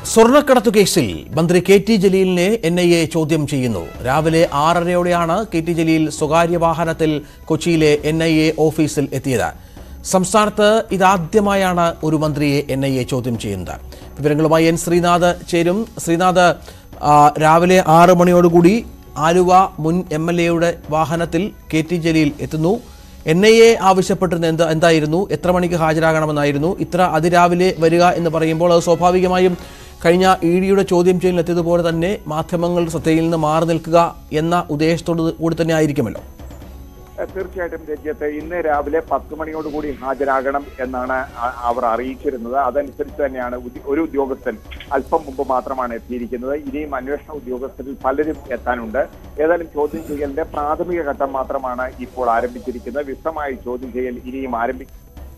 സ്വർണ്ണക്കടത്തു കേസിൽ മന്ത്രി K T ജലീലിനെ എൻ ഐ എ ചോദ്യം ചെയ്യുന്നു രാവിലെ ആറരയോടെയാണ് കെ ടി ജലീൽ സ്വകാര്യ വാഹനത്തിൽ കൊച്ചിയിലെ എൻ ഐ എ ഓഫീസിൽ എത്തിയത് സംസ്ഥാനത്ത് ഇതാദ്യമായാണ് ഒരു മന്ത്രിയെ എൻ ഐ എ ചോദ്യം ചെയ്യുന്നത് വിവരങ്ങളുമായി എൻ ശ്രീനാഥ് ചേരും ശ്രീനാഥ് ആ, രാവിലെ ആറ് മണിയോടുകൂടി ആലുവ മുൻ എം എൽ എയുടെ വാഹനത്തിൽ കെ ടി ജലീൽ എത്തുന്നു എൻ ഐ എ ആവശ്യപ്പെട്ടിരുന്നത് എന്താ എന്തായിരുന്നു എത്ര മണിക്ക് ഹാജരാകണമെന്നായിരുന്നു ഇത്ര അതിരാവിലെ വരിക എന്ന് പറയുമ്പോൾ അത് സ്വാഭാവികമായും കഴിഞ്ഞ ഇ ഡിയുടെ ചോദ്യം ചെയ്യലിനെത്തിയതുപോലെ തന്നെ മാധ്യമങ്ങൾ ശ്രദ്ധയിൽ നിന്ന് മാറി നിൽക്കുക എന്ന ഉദ്ദേശത്തോട് കൂടി തന്നെ ആയിരിക്കുമല്ലോ തീർച്ചയായിട്ടും രഞ്ജിത്ത് ഇന്ന് രാവിലെ പത്ത് മണിയോടുകൂടി ഹാജരാകണം എന്നാണ് അ- അവർ അറിയിച്ചിരുന്നത് അതനുസരിച്ച് തന്നെയാണ് ഉദ്യ- ഒരു ഉദ്യോഗസ്ഥൻ അല്പം മുമ്പ് മാത്രമാണ് എത്തിയിരിക്കുന്നത് ഇനിയും അന്വേഷണ ഉദ്യോഗസ്ഥരിൽ പലരും എത്താനുണ്ട് ഏതായാലും ചോദ്യം ചെയ്യലിന്റെ പ്രാഥമിക ഘട്ടം മാത്രമാണ് ഇപ്പോൾ ആരംഭിച്ചിരിക്കുന്നത് വിശദമായി ചോദ്യം ചെയ്യൽ ഇനിയും ആരംഭിക്കും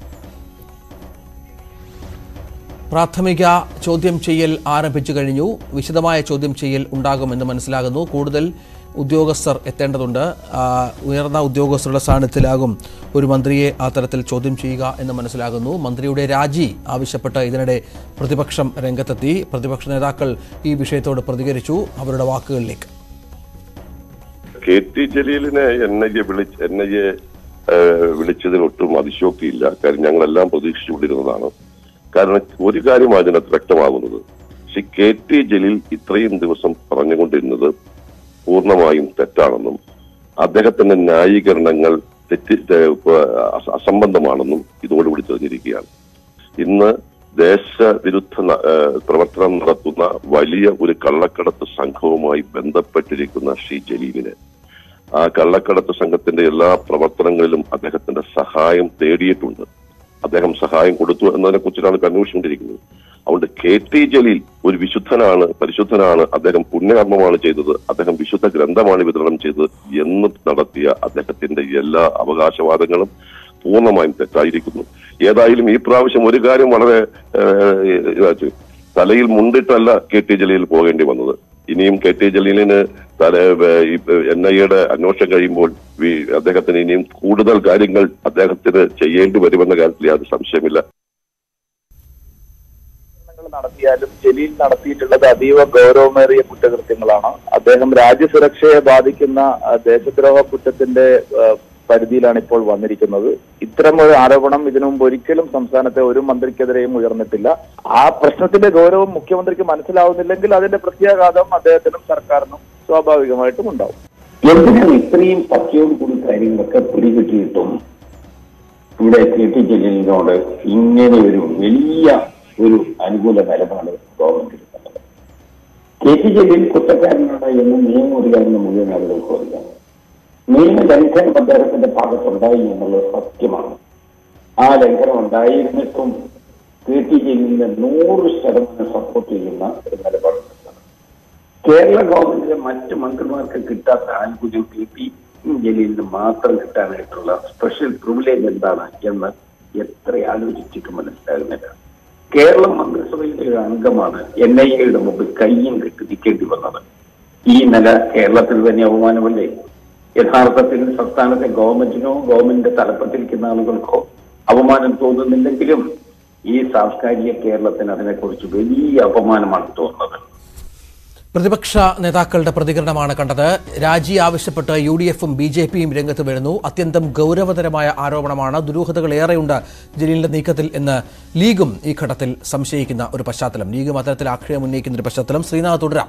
പ്രാഥമിക ചോദ്യം ചെയ്യൽ ആരംഭിച്ചു കഴിഞ്ഞു വിശദമായ ചോദ്യം ചെയ്യൽ ഉണ്ടാകുമെന്ന് മനസ്സിലാകുന്നു കൂടുതൽ ഉദ്യോഗസ്ഥർ എത്തേണ്ടതുണ്ട് ആ, ഉയർന്ന ഉദ്യോഗസ്ഥരുടെ സ്ഥാനത്തിലാകും ഒരു മന്ത്രിയെ ആ തരത്തിൽ ചോദ്യം ചെയ്യുക എന്ന് മനസ്സിലാകുന്നു മന്ത്രിയുടെ രാജി ആവശ്യപ്പെട്ട് ഇതിനിടെ പ്രതിപക്ഷം രംഗത്തെത്തി പ്രതിപക്ഷ നേതാക്കൾ ഈ വിഷയത്തോട് പ്രതികരിച്ചു അവരുടെ വാക്കുകളിലേക്ക് കെ ടി ജലീലിനെ എൻ ഐ എ വിളിച്ച് എൻ ഐ എ വിളിച്ചതിൽ ഒട്ടും അതിശോക്തിയില്ല കാര്യം ഞങ്ങളെല്ലാം പ്രതീക്ഷിച്ചുകൊണ്ടിരുന്നതാണ് കാരണം ഒരു കാര്യം അതിനകത്ത് വ്യക്തമാകുന്നത് ശ്രീ കെ ടി ജലീൽ ഇത്രയും ദിവസം പറഞ്ഞുകൊണ്ടിരുന്നത് പൂർണ്ണമായും തെറ്റാണെന്നും അദ്ദേഹത്തിന്റെ ന്യായീകരണങ്ങൾ തെറ്റി ഏഹ്, അസ- അസംബന്ധമാണെന്നും ഇതോടുകൂടി തെളിഞ്ഞിരിക്കുകയാണ് ഇന്ന് ദേശവിരുദ്ധ ന- ഏഹ് പ്രവർത്തനം നടത്തുന്ന വലിയ ഒരു കള്ളക്കടത്ത് സംഘവുമായി ബന്ധപ്പെട്ടിരിക്കുന്ന ശ്രീ ജലീലിന് ആ കള്ളക്കടത്ത് സംഘത്തിന്റെ എല്ലാ പ്രവർത്തനങ്ങളിലും അദ്ദേഹത്തിന്റെ സഹായം തേടിയിട്ടുണ്ട് അദ്ദേഹം സഹായം കൊടുത്തു എന്നതിനെ കുറിച്ചിട്ടാണ് അന്വേഷിച്ചുകൊണ്ടിരിക്കുന്നത് അതുകൊണ്ട് കെ ടി ജലീൽ ഒരു വിശുദ്ധനാണ് പരിശുദ്ധനാണ് അദ്ദേഹം പുണ്യകർമ്മമാണ് ചെയ്തത് അദ്ദേഹം വിശുദ്ധ ഗ്രന്ഥമാണ് വിതരണം ചെയ്തത് എന്ന് നടത്തിയ അദ്ദേഹത്തിന്റെ എല്ലാ അവകാശവാദങ്ങളും പൂർണ്ണമായും തെറ്റായിരിക്കുന്നു ഏതായാലും ഈ പ്രാവശ്യം ഒരു കാര്യം വളരെ ഏഹ്, ഇതാച്ചു. തലയിൽ മുണ്ടിട്ടല്ല കെ ടി ജലീൽ പോകേണ്ടി വന്നത് ഇനിയും കെ ടി ജലീലിന് തല എൻ ഐ എയുടെ അന്വേഷണം കഴിയുമ്പോൾ വി- അദ്ദേഹത്തിന് ഇനിയും കൂടുതൽ കാര്യങ്ങൾ അദ്ദേഹത്തിന് ചെയ്യേണ്ടി വരുമെന്ന കാര്യത്തിൽ യാതൊരു സംശയമില്ല പ്രവർത്തനങ്ങൾ നടത്തിയാലും ജലീൽ നടത്തിയിട്ടുള്ളത് അതീവ ഗൗരവമേറിയ കുറ്റകൃത്യങ്ങളാണ് അദ്ദേഹം രാജ്യസുരക്ഷയെ ബാധിക്കുന്ന ആ, ദേശദ്രോഹ കുറ്റത്തിന്റെ ആ, പരിധിയിലാണ് ഇപ്പോൾ വന്നിരിക്കുന്നത് ഇത്തരം ഒരു ആരോപണം ഇതിനു മുമ്പ് ഒരിക്കലും സംസ്ഥാനത്തെ ഒരു മന്ത്രിക്കെതിരെയും ഉയർന്നിട്ടില്ല ആ പ്രശ്നത്തിന്റെ ഗൗരവം മുഖ്യമന്ത്രിക്ക് മനസ്സിലാവുന്നില്ലെങ്കിൽ അതിന്റെ പ്രത്യാഘാതം അദ്ദേഹത്തിനും സർക്കാരിനും സ്വാഭാവികമായിട്ടും ഉണ്ടാവും എന്തിനാണ് ഇത്രയും പച്ചയോട് കൂടി കാര്യങ്ങളൊക്കെ പിടികിട്ടിയിട്ടും ഇവിടെ കെ ടി ജലീലിനോട് ഇങ്ങനെ ഒരു വലിയ ഒരു അനുകൂല നിലപാട് ഗവൺമെന്റ് എടുക്കുന്നത് കെ ടി ജലീൽ കുറ്റക്കാരനാണ് എന്ന് നിയമം അറിയാവുന്ന മുഴുവൻ ആളുകൾക്കും അറിയാം നിയമ ലംഘനം അദ്ദേഹത്തിന്റെ ഭാഗത്തുണ്ടായി എന്നുള്ളത് സത്യമാണ് ആ ലംഘനം ഉണ്ടായിരുന്നിട്ടും കെ ടി ജലീലിനെ നൂറ് ശതമാനം സപ്പോർട്ട് ചെയ്യുന്ന ഒരു നിലപാടുണ്ട് കേരള ഗവൺമെന്റിലെ മറ്റ് മന്ത്രിമാർക്ക് കിട്ടാത്ത ആനുകൂല്യം കെ പി ജലീലിന് മാത്രം കിട്ടാനായിട്ടുള്ള സ്പെഷ്യൽ പ്രിവിലേജ് എന്താണ് എന്ന് എത്ര ആലോചിച്ചിട്ട് മനസ്സിലാകുന്നില്ല കേരളം മന്ത്രിസഭയിലെ ഒരു അംഗമാണ് എൻ ഐ എയുടെ മുമ്പിൽ കയ്യും കെട്ടി നിൽക്കേണ്ടി വന്നത് ഈ നില കേരളത്തിൽ തന്നെ അപമാനമല്ലേ യഥാർത്ഥത്തിൽ സംസ്ഥാനത്തെ ഗവൺമെന്റിനോ ഗവൺമെന്റിന്റെ തലപ്പത്തിരിക്കുന്ന ആളുകൾക്കോ അപമാനം തോന്നുന്നില്ലെങ്കിലും ഈ സാംസ്കാരിക കേരളത്തിന് അതിനെക്കുറിച്ച് വലിയ അപമാനമാണ് തോന്നുന്നത് പ്രതിപക്ഷ നേതാക്കളുടെ പ്രതികരണമാണ് കണ്ടത് രാജി ആവശ്യപ്പെട്ട് യു ഡി എഫും ബി ജെ പിയും രംഗത്ത് വരുന്നു അത്യന്തം ഗൗരവതരമായ ആരോപണമാണ് ദുരൂഹതകൾ ഏറെയുണ്ട് ജലീലിന്റെ നീക്കത്തിൽ എന്ന് ലീഗും ഈ ഘട്ടത്തിൽ സംശയിക്കുന്ന ഒരു പശ്ചാത്തലം ലീഗും അത്തരത്തിൽ ആക്ഷേപം ഉന്നയിക്കുന്ന ഒരു പശ്ചാത്തലം ശ്രീനാഥ് തുടരാം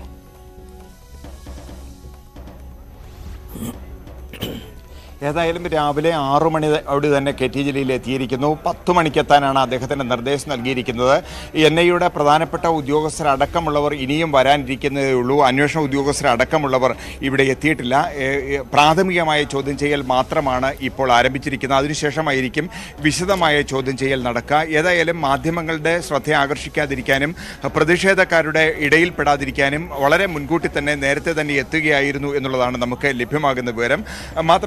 ഏതായാലും രാവിലെ ആറു മണിയോട് തന്നെ കെ ടി ജലീൽ എത്തിയിരിക്കുന്നു പത്ത് മണിക്കെത്താനാണ് അദ്ദേഹത്തിന് നിർദ്ദേശം നൽകിയിരിക്കുന്നത് എൻ ഐയുടെ പ്രധാനപ്പെട്ട ഉദ്യോഗസ്ഥരടക്കമുള്ളവർ ഇനിയും വരാനിരിക്കുന്നതേ ഉള്ളൂ അന്വേഷണ ഉദ്യോഗസ്ഥരടക്കമുള്ളവർ ഇവിടെ എത്തിയിട്ടില്ല ഏ, ഏ, പ്രാഥമികമായ ചോദ്യം ചെയ്യൽ മാത്രമാണ് ഇപ്പോൾ ആരംഭിച്ചിരിക്കുന്നത് അതിനുശേഷമായിരിക്കും വിശദമായ ചോദ്യം ചെയ്യൽ നടക്കുക ഏതായാലും മാധ്യമങ്ങളുടെ ശ്രദ്ധ ആകർഷിക്കാതിരിക്കാനും പ്രതിഷേധക്കാരുടെ ഇടയിൽപ്പെടാതിരിക്കാനും വളരെ മുൻകൂട്ടി തന്നെ നേരത്തെ തന്നെ എത്തുകയായിരുന്നു എന്നുള്ളതാണ് നമുക്ക് ലഭ്യമാകുന്ന വിവരം മാത്രമല്ല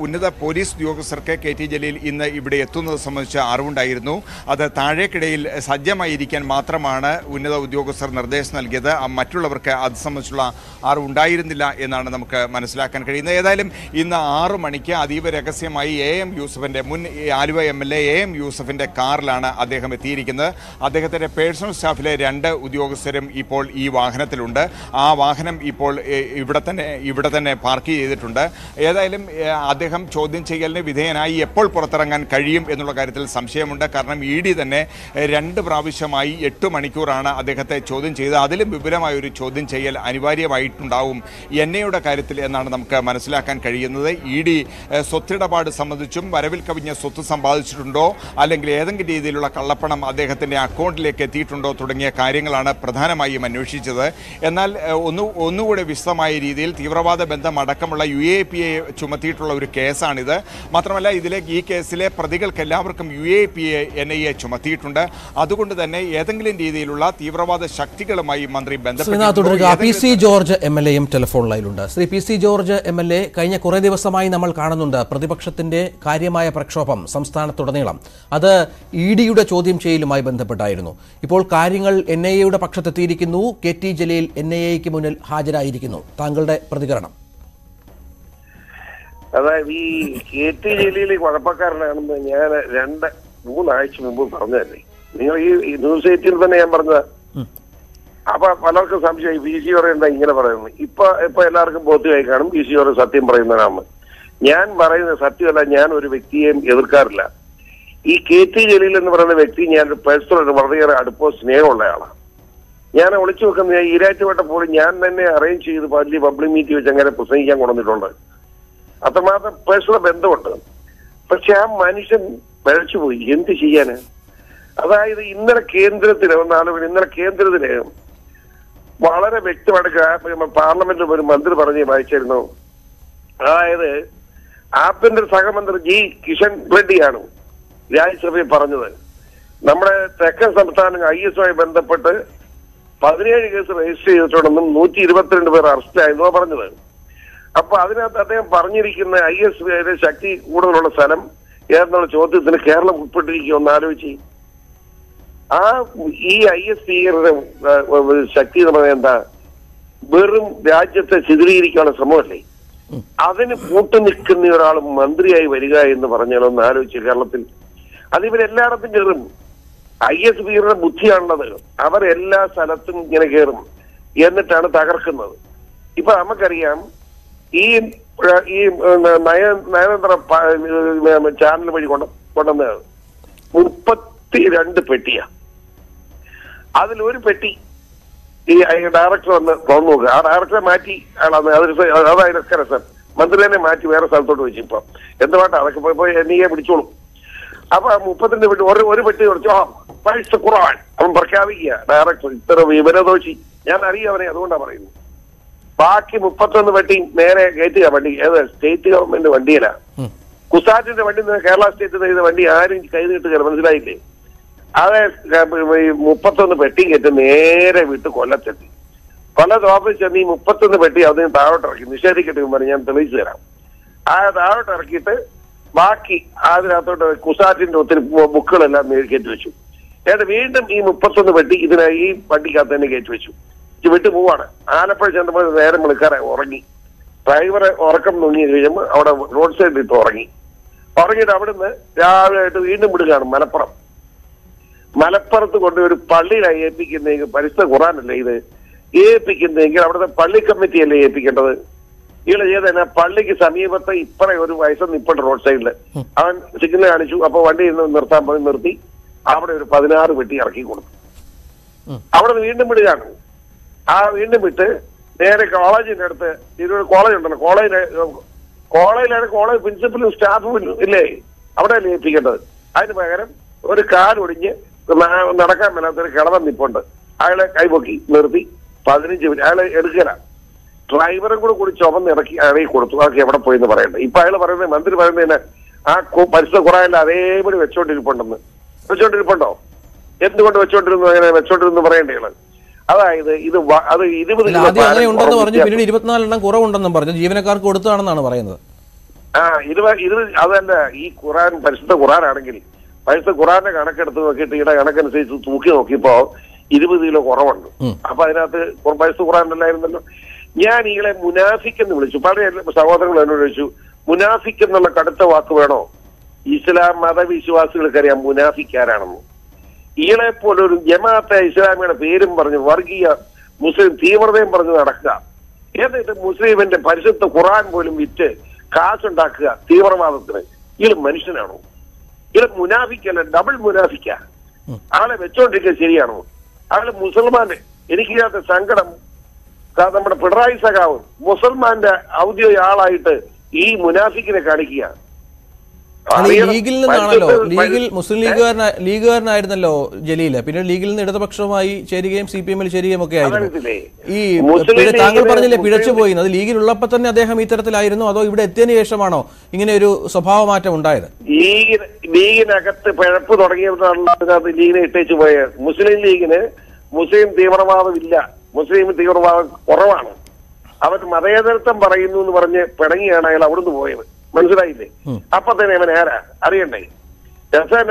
ഉന്നത പോലീസ് ഉദ്യോഗസ്ഥർക്ക് കെ ടി ജലീൽ ഇന്ന് ഇവിടെ എത്തുന്നത് സംബന്ധിച്ച് അറിവുണ്ടായിരുന്നു അത് താഴേക്കിടയിൽ സജ്ജമായിരിക്കാൻ മാത്രമാണ് ഉന്നത ഉദ്യോഗസ്ഥർ നിർദ്ദേശം നൽകിയത് ആ മറ്റുള്ളവർക്ക് അത് സംബന്ധിച്ചുള്ള അറിവുണ്ടായിരുന്നില്ല എന്നാണ് നമുക്ക് മനസ്സിലാക്കാൻ കഴിയുന്നത് ഏതായാലും ഇന്ന് ആറു മണിക്ക് അതീവ രഹസ്യമായി എ എം യൂസഫിന്റെ മുൻ Aluva M L A A M യൂസഫിന്റെ കാറിലാണ് അദ്ദേഹം എത്തിയിരിക്കുന്നത് അദ്ദേഹത്തിന്റെ പേഴ്സണൽ സ്റ്റാഫിലെ രണ്ട് ഉദ്യോഗസ്ഥരും ഇപ്പോൾ ഈ വാഹനത്തിലുണ്ട് ആ വാഹനം ഇപ്പോൾ എ, ഇവിടെ തന്നെ ഇവിടെ തന്നെ പാർക്ക് ചെയ്തിട്ടുണ്ട് ഏതായാലും എ, അദ്ദേഹം ചോദ്യം ചെയ്യലിന് വിധേയനായി എപ്പോൾ പുറത്തിറങ്ങാൻ കഴിയും എന്നുള്ള കാര്യത്തിൽ സംശയമുണ്ട് കാരണം ഇ ഡി തന്നെ എ, രണ്ട് പ്രാവശ്യമായി എട്ട് മണിക്കൂറാണ് അദ്ദേഹത്തെ ചോദ്യം ചെയ്തത് അതിലും വിപുലമായ ഒരു ചോദ്യം ചെയ്യൽ അനിവാര്യമായിട്ടുണ്ടാവും എൻ എയുടെ കാര്യത്തിൽ എന്നാണ് നമുക്ക് മനസ്സിലാക്കാൻ കഴിയുന്നത് ഇ ഡി സ്വത്തിടപാട് സംബന്ധിച്ചും വരവിൽ കവിഞ്ഞ സ്വത്ത് സമ്പാദിച്ചിട്ടുണ്ടോ അല്ലെങ്കിൽ ഏതെങ്കിലും രീതിയിലുള്ള കള്ളപ്പണം അദ്ദേഹത്തിന്റെ അക്കൗണ്ടിലേക്ക് എത്തിയിട്ടുണ്ടോ തുടങ്ങിയ കാര്യങ്ങളാണ് പ്രധാനമായും അന്വേഷിച്ചത് എന്നാൽ ഏഹ്, ഒന്ന് ഒന്നുകൂടെ വിശദമായ രീതിയിൽ തീവ്രവാദ ബന്ധം അടക്കമുള്ള യു എ പി എ ചുമത്തിയിട്ടുള്ള ഒരു കേസാണിത് മാത്രമല്ല ഇതിലെ ഈ കേസിലെ പ്രതികൾക്ക് എല്ലാവർക്കും U A P A N I A ചുമത്തിയിട്ടുണ്ട് അതുകൊണ്ട് തന്നെ ഏതെങ്കിലും രീതിയിലുള്ള തീവ്രവാദ ശക്തികളുമായി മന്ത്രി ശ്രീനാഥ് തുടരുക പി ബന്ധപ്പെട്ടിട്ടുണ്ടോ? സി ജോർജ് എം എൽ എയും ടെലിഫോൺ ലൈനിലുണ്ട് Shri P C George M L A കഴിഞ്ഞ കുറേ ദിവസമായി നമ്മൾ കാണുന്നുണ്ട് പ്രതിപക്ഷത്തിന്റെ കാര്യമായ പ്രക്ഷോഭം സംസ്ഥാനത്തുടനീളം അത് ഇ ഡിയുടെ ചോദ്യം ചെയ്യലുമായി ബന്ധപ്പെട്ടായിരുന്നു ഇപ്പോൾ കാര്യങ്ങൾ എൻ ഐ എയുടെ പക്ഷത്തെത്തിയിരിക്കുന്നു K T Jaleel N I എക്ക് മുന്നിൽ ഹാജരായിരിക്കുന്നു താങ്കളുടെ പ്രതികരണം അതായത് ഈ കെ ടി ജലീൽ കുഴപ്പക്കാരനാണെന്ന് ഞാൻ രണ്ട് മൂന്നാഴ്ച മുമ്പ് പറഞ്ഞതല്ലേ നിങ്ങൾ ഈ ഈ ന്യൂസ് എയ്റ്റിൽ തന്നെ ഞാൻ പറഞ്ഞത് അപ്പൊ പലർക്കും സംശയം പി സി എന്താ ഇങ്ങനെ പറയുന്നത് ഇപ്പൊ ഇപ്പൊ എല്ലാവർക്കും ബോധ്യമായി കാണും പി സി സത്യം പറയുന്നതാണ് ഞാൻ പറയുന്നത് സത്യമല്ല ഞാൻ ഒരു വ്യക്തിയെയും എതിർക്കാറില്ല ഈ കെ ടി ജലീൽ എന്ന് പറയുന്ന വ്യക്തി ഞാൻ പേഴ്സണൽ വളരെയേറെ അടുപ്പോ സ്നേഹമുള്ള ആളാണ് ഞാൻ ഒളിച്ചു വെക്കുന്ന ഈരാറ്റുപേട്ട പോലും ഞാൻ തന്നെ അറേഞ്ച് ചെയ്ത് വലിയ പബ്ലിക് മീറ്റ് വെച്ച് അങ്ങനെ പ്രസംഗിക്കാൻ കൊണ്ടുവന്നിട്ടുണ്ട് അത്രമാത്രം പേഴ്സണൽ ബന്ധമുണ്ട് പക്ഷെ ആ മനുഷ്യൻ പിഴച്ചുപോയി എന്ത് ചെയ്യാന് അതായത് ഇന്നലെ കേന്ദ്രത്തില് ഒന്നാളുകൾ ഇന്നലെ കേന്ദ്രത്തില് വളരെ വ്യക്തമായിട്ട് ഗ്രാ- പാർലമെന്റിൽ ഒരു മന്ത്രി പറഞ്ഞ് വായിച്ചിരുന്നു അതായത് ആഭ്യന്തര സഹമന്ത്രി ജി കിഷൻ റെഡ്ഡിയാണ് രാജ്യസഭയിൽ പറഞ്ഞത് നമ്മുടെ തെക്കൻ സംസ്ഥാനം ഐ എസുമായി ബന്ധപ്പെട്ട് പതിനേഴ് കേസ് രജിസ്റ്റർ ചെയ്തിട്ടുണ്ടെന്നും നൂറ്റി ഇരുപത്തിരണ്ട് പേർ അറസ്റ്റ് ആയെന്നോ പറഞ്ഞത് അപ്പൊ അതിനകത്ത് അദ്ദേഹം പറഞ്ഞിരിക്കുന്ന ഐ എസ് ശക്തി കൂടുതലുള്ള സ്ഥലം ഏതെന്നുള്ള ചോദ്യത്തിന് കേരളം ഉൾപ്പെട്ടിരിക്കുമെന്ന് ആലോചിച്ച് ആ ഈ ഐ എസ് ഭീകരരുടെ ശക്തി എന്ന് പറയുന്നത് എന്താ വെറും രാജ്യത്തെ ചിത്രീകരിക്കാനുള്ള ശ്രമമല്ലേ അതിന് കൂട്ടുനിൽക്കുന്ന ഒരാൾ മന്ത്രിയായി വരിക എന്ന് പറഞ്ഞാൽ ഒന്ന് ആലോചിച്ച് കേരളത്തിൽ അത് ഇവരെല്ലായിടത്തും കയറും ഐ എസ് ഭീകരരുടെ ബുദ്ധിയാണുള്ളത് അവർ എല്ലാ സ്ഥലത്തും ഇങ്ങനെ കയറും എന്നിട്ടാണ് തകർക്കുന്നത് ഇപ്പൊ നമുക്കറിയാം ഈ ഏഹ്, ഈ ഏഹ്, നയ നയതന്ത്ര പ- ചാനൽ വഴി കൊണ്ട കൊണ്ടുവന്ന മുപ്പത്തി രണ്ട് പെട്ടിയാ അതിൽ ഒരു പെട്ടി ഈ ഡയറക്ടർ വന്ന് തുറന്നു നോക്കുക ആ ഡയറക്ടറെ മാറ്റി ആളാണ് അതൊരു സ- അതായതൊക്കെ രസം മന്ത്രി തന്നെ മാറ്റി വേറെ സ്ഥലത്തോട്ട് വെച്ചു ഇപ്പൊ എന്തുവാട്ടാ അതൊക്കെ പോയി പോയി എന്നെ പിടിച്ചോളും അപ്പൊ ആ മുപ്പത്തിന്റെ പെട്ടി ഒരു ഒരു പെട്ടി കുറച്ചു ആ പൈസ കുറവാൻ അവൻ പ്രഖ്യാപിക്കുക ഡയറക്ടർ ഇത്ര വിവരദോഷി ഞാൻ അറിയാം അവനെ അതുകൊണ്ടാണ് പറയുന്നത് ബാക്കി മുപ്പത്തൊന്ന് പെട്ടി നേരെ കയറ്റുക വണ്ടി ഏത് സ്റ്റേറ്റ് ഗവൺമെന്റ് വണ്ടിയില കുസാറ്റിന്റെ വണ്ടി നിന്ന് കേരള സ്റ്റേറ്റ് ചെയ്ത വണ്ടി ആരും കൈ നീട്ടുക മനസ്സിലായില്ലേ അത് ഈ മുപ്പത്തൊന്ന് പെട്ടി കയറ്റി നേരെ വിട്ട് കൊല്ലത്തെത്തി കൊല്ലത്ത് ഓഫീസ് ചെന്ന് ഈ മുപ്പത്തൊന്ന് പെട്ടി അതിന് താഴോട്ട് ഇറക്കി നിഷേധിക്കട്ടെ എന്ന് പറഞ്ഞ് ഞാൻ തെളിയിച്ചു തരാം ആ താഴോട്ട് ഇറക്കിയിട്ട് ബാക്കി അതിനകത്തോട്ട് കുസാറ്റിന്റെ ഒത്തിരി ബു- ബുക്കുകളെല്ലാം നേരി കയറ്റി വെച്ചു എന്നിട്ട് വീണ്ടും ഈ മുപ്പത്തൊന്ന് പെട്ടി ഇതിനെ ഈ വണ്ടിക്കകത്ത് തന്നെ കയറ്റി വെച്ചു ഇത് വിട്ടു പോവാണ് ആലപ്പുഴ ചെന്നപ്പോൾ നേരം വിളിക്കാറെ ഉറങ്ങി ഡ്രൈവറെ ഉറക്കം നുങ്ങി കഴിയുമ്പോൾ അവിടെ റോഡ് സൈഡിൽ ഇട്ട് ഉറങ്ങി ഉറങ്ങിയിട്ട് അവിടുന്ന് രാവിലെ ആയിട്ട് വീണ്ടും വിടുകയാണ് മലപ്പുറം മലപ്പുറത്ത് കൊണ്ട് ഒരു പള്ളിയിലാണ് ഏൽപ്പിക്കുന്നെങ്കിൽ പരിസ്ഥിതി ഖുറാനല്ലേ ഇത് ഏൽപ്പിക്കുന്നെങ്കിൽ അവിടുത്തെ പള്ളി കമ്മിറ്റിയല്ലേ ഏൽപ്പിക്കേണ്ടത് ഇയാള് ചെയ്തന്നെ പള്ളിക്ക് സമീപത്ത് ഇപ്പറ ഒരു വയസ്സ് നിപ്പുണ്ട് റോഡ് സൈഡിൽ അവൻ സിഗ്നൽ കാണിച്ചു അപ്പൊ വണ്ടി നിന്ന് നിർത്താൻ പോയി നിർത്തി അവിടെ ഒരു പതിനാറ് പെട്ടി ഇറക്കി കൊടുത്തു അവിടെ നിന്ന് വീണ്ടും വിടുകയാണ് ആ വീണ്ടും വിട്ട് നേരെ കോളേജിന്റെ അടുത്ത് ഇതൊരു കോളേജ് ഉണ്ടല്ലോ കോളേജിലെ കോളേജിലാണ് കോളേജ് പ്രിൻസിപ്പലും സ്റ്റാഫും ഇല്ലേ അവിടെ ഏൽപ്പിക്കേണ്ടത് അതിന് പകരം ഒരു കാലൊടിഞ്ഞ് ന- നടക്കാൻ മേലാത്തൊരു കിളവൻ നിപ്പുണ്ട് അയാളെ കൈപൊക്കി നിർത്തി പതിനഞ്ച് മിനിറ്റ് അയാളെ എടുക്കല ഡ്രൈവറും കൂടെ കൂടി ചുമന്ന് ഇറക്കി അയാളെ കൊടുത്തു അതൊക്കെ എവിടെ പോയി എന്ന് പറയണ്ട ഇപ്പൊ അയാൾ പറയുന്നത് മന്ത്രി പറയുന്നതിന് ആ കു- പരിസ്ഥിതി കുറയല്ല അതേപടി വെച്ചോണ്ടിരിപ്പുണ്ടെന്ന് വെച്ചോണ്ടിരിപ്പുണ്ടോ എന്തുകൊണ്ട് വെച്ചോണ്ടിരുന്നു അങ്ങനെ വെച്ചോണ്ടിരുന്നു പറയേണ്ട ഇയാള് അതായത് ഇത് വ- അത് ഇരുപത് അല്ല കിലോ ആദ്യം അങ്ങനെ ഭാരം ഉണ്ടെന്ന് കുറവ് പറഞ്ഞു വ്യത്യാസം. പിന്നീട് ഇരുപത്തിനാലെണ്ണം കുറവുണ്ടെന്നും പറഞ്ഞു ജീവനക്കാർക്ക് കൊടുത്തതാണെന്നാണ് പറയുന്നത് ആ ഇത് വ- ഇത് അതല്ല ഈ ഖുറാൻ പരിശുദ്ധ ഖുറാനാണെങ്കിൽ പരിശുദ്ധ ഖുറാന്റെ കണക്കെടുത്ത് നോക്കിയിട്ട് ഈടെ കണക്കനുസരിച്ച് തൂക്കി നോക്കിയപ്പോ ഇരുപത് കിലോ കുറവുണ്ട് അപ്പൊ അതിനകത്ത് ഖുർ- പരിശുദ്ധ ഖുറാൻ അല്ലായിരുന്നല്ലോ ഞാൻ ഈകളെ മുനാഫിക് എന്ന് വിളിച്ചു പല സഹോദരങ്ങൾ എന്നോട് ചോദിച്ചു മുനാഫിക് എന്നുള്ള കടുത്ത വാക്ക് വേണോ ഇസ്ലാം മതവിശ്വാസികൾക്കറിയാം മുനാഫിക് ആരാണെന്ന് ഈളെ പോലെ ഒരു ജമാഅത്തെ ഇസ്ലാമിയുടെ പേരും പറഞ്ഞ് വർഗീയ മുസ്ലിം തീവ്രതയും പറഞ്ഞ് നടക്കുക എന്നിട്ട് മുസ്ലിമിന്റെ പരിശുദ്ധ ഖുറാൻ പോലും വിറ്റ് കാശുണ്ടാക്കുക തീവ്രവാദത്തിന് ഇയാൾ മനുഷ്യനാണോ ഇയാൾ മുനാഫിക്കല്ല ഡബിൾ മുനാഫിക്ക ആളെ വെച്ചോണ്ടിരിക്കുക ശരിയാണോ ആള് മുസൽമാന് എനിക്കില്ലാത്ത സങ്കടം കാ- നമ്മുടെ പിണറായി സഖാവ് മുസൽമാന്റെ ഔദ്യോഗിക ആളായിട്ട് ഈ മുനാഫിക്കിനെ കാണിക്കുക അല്ല, ഈ അറിയണം. ലീഗിൽ നിന്നാണല്ലോ പരിശുദ്ധ- ലീഗിൽ മുസ്ലിം ലീഗുകാരന ലീഗുകാരനായിരുന്നല്ലോ ജലീല് പിന്നെ ലീഗിൽ നിന്ന് ഇടതുപക്ഷവുമായി ചേരുകയും സി പി എമ്മിൽ ചേരുകയും ഒക്കെ ആയിരുന്നു അതറിയത്തില്ലേ? ഈ മുസ്ലിം പിഴ- താങ്കൾ ലീഗിന് പറഞ്ഞില്ലേ പിഴച്ചു മുസ്ലിം- പോയി അത് ലീഗിലുള്ളപ്പോൾ തന്നെ അദ്ദേഹം ഇത്തരത്തിലായിരുന്നു അതോ ഇവിടെ എത്തിയതിനു ശേഷമാണോ ഇങ്ങനെ ഒരു സ്വഭാവ മാറ്റം ഉണ്ടായത് ലീഗിന് ലീഗിനകത്ത് പിഴപ്പ് തുടങ്ങിയതിനകത്ത് ലീഗിനെ ഇട്ടേച്ചു പോയ മുസ്ലിം ലീഗിന് മുസ്ലിം തീവ്രവാദം ഇല്ല മുസ്ലിം തീവ്രവാദം കുറവാണ് അവർ മതേതരത്വം പറയുന്നു എന്ന് പറഞ്ഞ് പിണങ്ങിയാണ് അയാൾ അവിടുന്ന് പോയത് മനസ്സിലായില്ലേ അപ്പൊ തന്നെ അവൻ ആരാ അറിയണ്ടേ രസന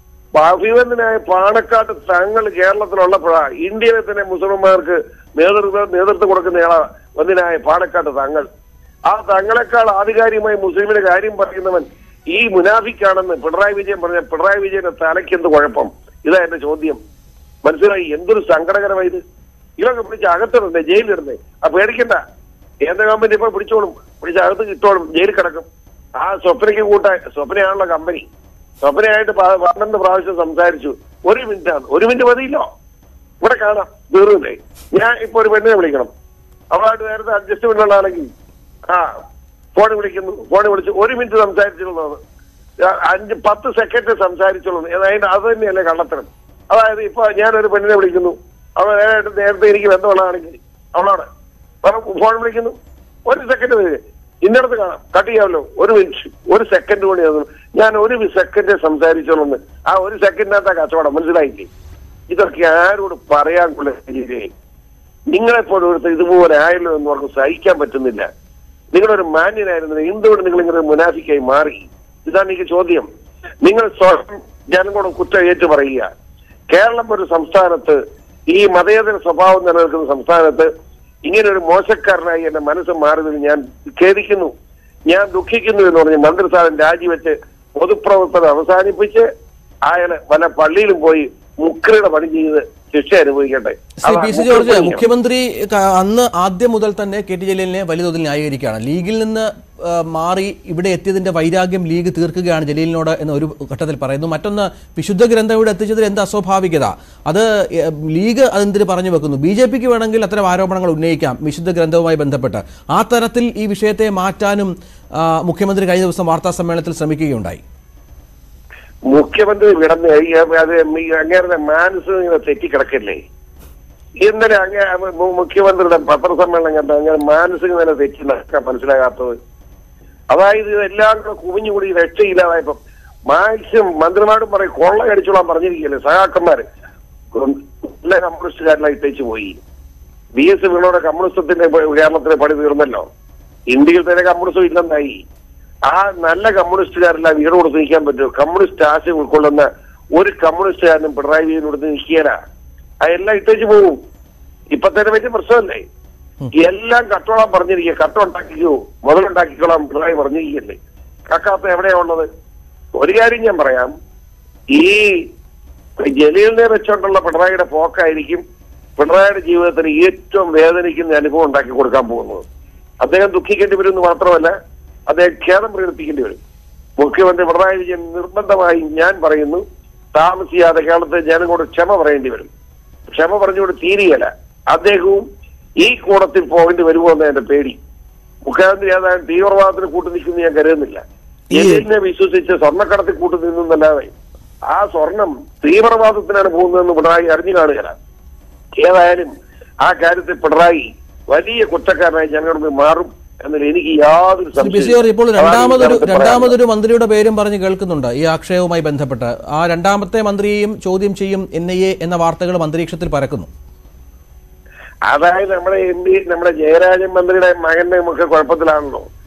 അഭിവന്ദനായ പാണക്കാട്ട് തങ്ങൾ കേരളത്തിലുള്ളപ്പോഴാ ഇന്ത്യയിലെ തന്നെ മുസ്ലിംമാർക്ക് നേതൃത്വം നേതൃത്വം കൊടുക്കുന്നയാളാ വന്ദിനായ പാണക്കാട്ട് തങ്ങൾ ആ തങ്ങളെക്കാൾ ആധികാരികമായി മുസ്ലിമിന്റെ കാര്യം പറയുന്നവൻ ഈ മുനാഫിക്കാണെന്ന് പിണറായി വിജയൻ പറഞ്ഞ പിണറായി വിജയന്റെ തലയ്ക്ക് എന്ത് കുഴപ്പം ഇതാ എന്റെ ചോദ്യം മനസ്സിലായി എന്തൊരു സങ്കടകരമായി ഇത് ഇതൊക്കെ പിടിച്ച് അകത്തിടണ്ടേ ജയിലിലിടണ്ടേ ആ പേടിക്കണ്ട കേന്ദ്ര ഗവൺമെന്റ് ഇപ്പൊ പിടിച്ചോളും പിടിച്ച് അകത്ത് കിട്ടോളും ജയിലിൽ കിടക്കും ആ സ്വപ്നയ്ക്ക് കൂട്ടാൻ സ്വപ്നയാണല്ലോ കമ്പനി സ്വപ്നയായിട്ട് പ- പന്ത്രണ്ട് പ്രാവശ്യം സംസാരിച്ചു ഒരു മിനിറ്റാണ് ഒരു മിനിറ്റ് മതിയില്ലോ ഇവിടെ കാണാം തീർന്നില്ലേ ഞാൻ ഇപ്പൊ ഒരു പെണ്ണിനെ വിളിക്കണം അവളായിട്ട് നേരത്തെ അഡ്ജസ്റ്റ്മെന്റ് ഉള്ളതാണെങ്കിൽ ആ ഫോൺ വിളിക്കുന്നു ഫോൺ വിളിച്ച് ഒരു മിനിറ്റ് സംസാരിച്ചിരുന്നു അഞ്ച് പത്ത് സെക്കൻഡ് സംസാരിച്ചുള്ളൂ അതായത് അത് തന്നെയല്ലേ കള്ളത്തരം അതായത് ഇപ്പൊ ഞാനൊരു പെണ്ണിനെ വിളിക്കുന്നു അവൾ നേരിട്ട് നേരത്തെ എനിക്ക് ബന്ധമുള്ളതാണെങ്കിൽ അവളോട് ഫോൺ വിളിക്കുന്നു ഒരു സെക്കൻഡ് വരെ ഇന്നടത്ത് കാണാം കട്ട് ചെയ്യാമല്ലോ ഒരു മിനിറ്റ് ഒരു സെക്കൻഡ് കൂടി അത് ഞാൻ ഒരു സെക്കൻഡ് സംസാരിച്ചോളൂ ആ ഒരു സെക്കൻഡിനകത്താ കച്ചവടം മനസ്സിലായില്ലേ ഇതൊക്കെ ആരോട് പറയാൻ കൊള്ള നിങ്ങളെപ്പോഴും ഒരുത്ത ഇതുപോലെ ആയല്ലോ എന്ന് അവർക്ക് സഹിക്കാൻ പറ്റുന്നില്ല നിങ്ങളൊരു മാന്യനായിരുന്നു എന്തുകൊണ്ട് നിങ്ങൾ ഇങ്ങനെ മുനാഫിക്കായി മാറി ഇതാണ് എനിക്ക് ചോദ്യം നിങ്ങൾ സ്വയം ജനങ്ങളോട് കുറ്റം ഏറ്റു പറയുക കേരളം ഒരു സംസ്ഥാനത്ത് ഈ മതേതര സ്വഭാവം നിലനിൽക്കുന്ന സംസ്ഥാനത്ത് ഇങ്ങനെ ഒരു മോശക്കാരനായി എന്റെ മനസ്സ് മാറിയതിൽ ഞാൻ ഖേദിക്കുന്നു ഞാൻ ദുഃഖിക്കുന്നു എന്ന് പറഞ്ഞ് മന്ത്രിസ്ഥാനം രാജിവെച്ച് പൊതുപ്രവർത്തനം അവസാനിപ്പിച്ച് അയാള് പല പള്ളിയിലും പോയി മുക്രയുടെ പണി ചെയ്ത് ശിക്ഷ അനുഭവിക്കട്ടെ ശ്രീ അതാ പി സി മുക്രി ജോർജ് പണിയാണ്. മുഖ്യമന്ത്രി ക- അന്ന് ആദ്യം മുതൽ തന്നെ കെ ടി ജലീലിനെ വലിയ തോതിൽ ന്യായീകരിക്കുകയാണ് ലീഗിൽ നിന്ന് ആ, മാറി ഇവിടെ എത്തിയതിന്റെ വൈരാഗ്യം ലീഗ് തീർക്കുകയാണ് ജലീലിനോട് എന്ന് ഒരു ഘട്ടത്തിൽ പറയുന്നു മറ്റൊന്ന് വിശുദ്ധ ഗ്രന്ഥം ഇവിടെ എത്തിച്ചതിൽ എന്ത് അസ്വാഭാവികത അത് ഏ, ലീഗ് അതെന്തിന് പറഞ്ഞു വെക്കുന്നു ബി ജെ പിക്ക് വേണമെങ്കിൽ അത്തരം ആരോപണങ്ങൾ ഉന്നയിക്കാം വിശുദ്ധ ഗ്രന്ഥവുമായി ബന്ധപ്പെട്ട് ആ തരത്തിൽ ഈ വിഷയത്തെ മാറ്റാനും ആ, മുഖ്യമന്ത്രി കഴിഞ്ഞ ദിവസം വാർത്താ സമ്മേളനത്തിൽ ശ്രമിക്കുകയുണ്ടായി മുഖ്യമന്ത്രി വിടന്ന് ഈ- അത് ഈ അങ്ങേരുടെ മാനസികം ഇങ്ങനെ തെറ്റിക്കിടക്കല്ലേ ഇന്നലെ അങ്ങേ മു- മുഖ്യമന്ത്രിയുടെ പത്രസമ്മേളനം കണ്ട അങ്ങനെ മാനസിക നില തെറ്റി നടക്കാൻ മനസ്സിലാകാത്തത് അതായത് ഇതെല്ലാം കൂടെ കുവിഞ്ഞുകൂടി രക്ഷയില്ലാതായപ്പം മാക്സിമം മന്ത്രിമാരും പറയും കൊള്ളയടിച്ചോളാൻ പറഞ്ഞിരിക്കല്ലേ സഹാക്കന്മാര് എല്ലാ കമ്മ്യൂണിസ്റ്റുകാരെല്ലാം ഇട്ടേച്ചു പോയി ബി എസ് വീണോടെ കമ്മ്യൂണിസത്തിന്റെ പ- കേരളത്തിലെ പണി തീർന്നല്ലോ ഇന്ത്യയിൽ തന്നെ കമ്മ്യൂണിസം ഇല്ലെന്നായി ആ നല്ല കമ്മ്യൂണിസ്റ്റുകാരെല്ലാം വീട് കൊടുത്ത് നിൽക്കാൻ പറ്റുമോ കമ്മ്യൂണിസ്റ്റ് ആശയം ഉൾക്കൊള്ളുന്ന ഒരു കമ്മ്യൂണിസ്റ്റുകാരനും പിണറായി വിജയൻ കൊടുത്ത് നിൽക്കിയല്ല അതെല്ലാം ഇട്ടേച്ച് പോകും ഇപ്പൊ തന്നെ വലിയ പ്രശ്നമല്ലേ എല്ലാം കട്ടോളാൻ പറഞ്ഞിരിക്കുക കട്ട ഉണ്ടാക്കിക്കോ മുതലുണ്ടാക്കിക്കോളാം പിണറായി പറഞ്ഞിരിക്കല്ലേ കക്കാത്ത എവിടെയാ ഉള്ളത് ഒരു കാര്യം ഞാൻ പറയാം ഈ ജലീലിനെ വെച്ചോണ്ടുള്ള പിണറായിയുടെ പോക്കായിരിക്കും പിണറായിയുടെ ജീവിതത്തിന് ഏറ്റവും വേദനിക്കുന്ന അനുഭവം ഉണ്ടാക്കി കൊടുക്കാൻ പോകുന്നത് അദ്ദേഹം ദുഃഖിക്കേണ്ടി വരും എന്ന് മാത്രമല്ല അദ്ദേഹം ഖേദം പ്രകടിപ്പിക്കേണ്ടി വരും മുഖ്യമന്ത്രി പിണറായി വിജയൻ നിർബന്ധമായി ഞാൻ പറയുന്നു താമസിയാതെ കേരളത്തെ ജനങ്ങളോട് ക്ഷമ പറയേണ്ടി വരും ക്ഷമ പറഞ്ഞുകൊണ്ട് തീരുകയല്ല അദ്ദേഹവും ഈ കൂടത്തിൽ പോകേണ്ടി വരുമോ എന്ന് എന്റെ പേടി മുഖ്യമന്ത്രി ഏതായാലും തീവ്രവാദത്തിന് കൂട്ടു നിൽക്കുന്നു ഞാൻ കരുതുന്നില്ല ഈ- ജലീലിനെ വിശ്വസിച്ച് സ്വർണ്ണക്കടത്തിൽ കൂട്ടു നിന്നല്ലാതെ ആ സ്വർണം തീവ്രവാദത്തിനാണ് പോകുന്നതെന്ന് പിണറായി അറിഞ്ഞു കാണുകയില്ല ഏതായാലും ആ കാര്യത്തിൽ പിണറായി വലിയ കുറ്റക്കാരനായി ജനങ്ങളുടെ മുമ്പിൽ മാറും എന്നതിൽ എനിക്ക് യാതൊരു ശ്രീ പി സി സംശയവും ജോർജ് ഇപ്പോൾ അതാണ് ഈ രണ്ടാമതൊരു കാലത്ത് പറയാനുള്ളത്. രണ്ടാമതൊരു മന്ത്രിയുടെ പേരും പറഞ്ഞ് കേൾക്കുന്നുണ്ട് ഈ ആക്ഷേപവുമായി ബന്ധപ്പെട്ട് ആ രണ്ടാമത്തെ മന്ത്രിയെയും ചോദ്യം ചെയ്യും എൻ ഐ എ എന്ന വാർത്തകളും അന്തരീക്ഷത്തിൽ പരക്കുന്നു അതായത് നമ്മുടെ എം പി നമ്മുടെ ജയരാജൻ മന്ത്രിയുടെ മകന്റെ ഒക്കെ കുഴപ്പത്തിലാണല്ലോ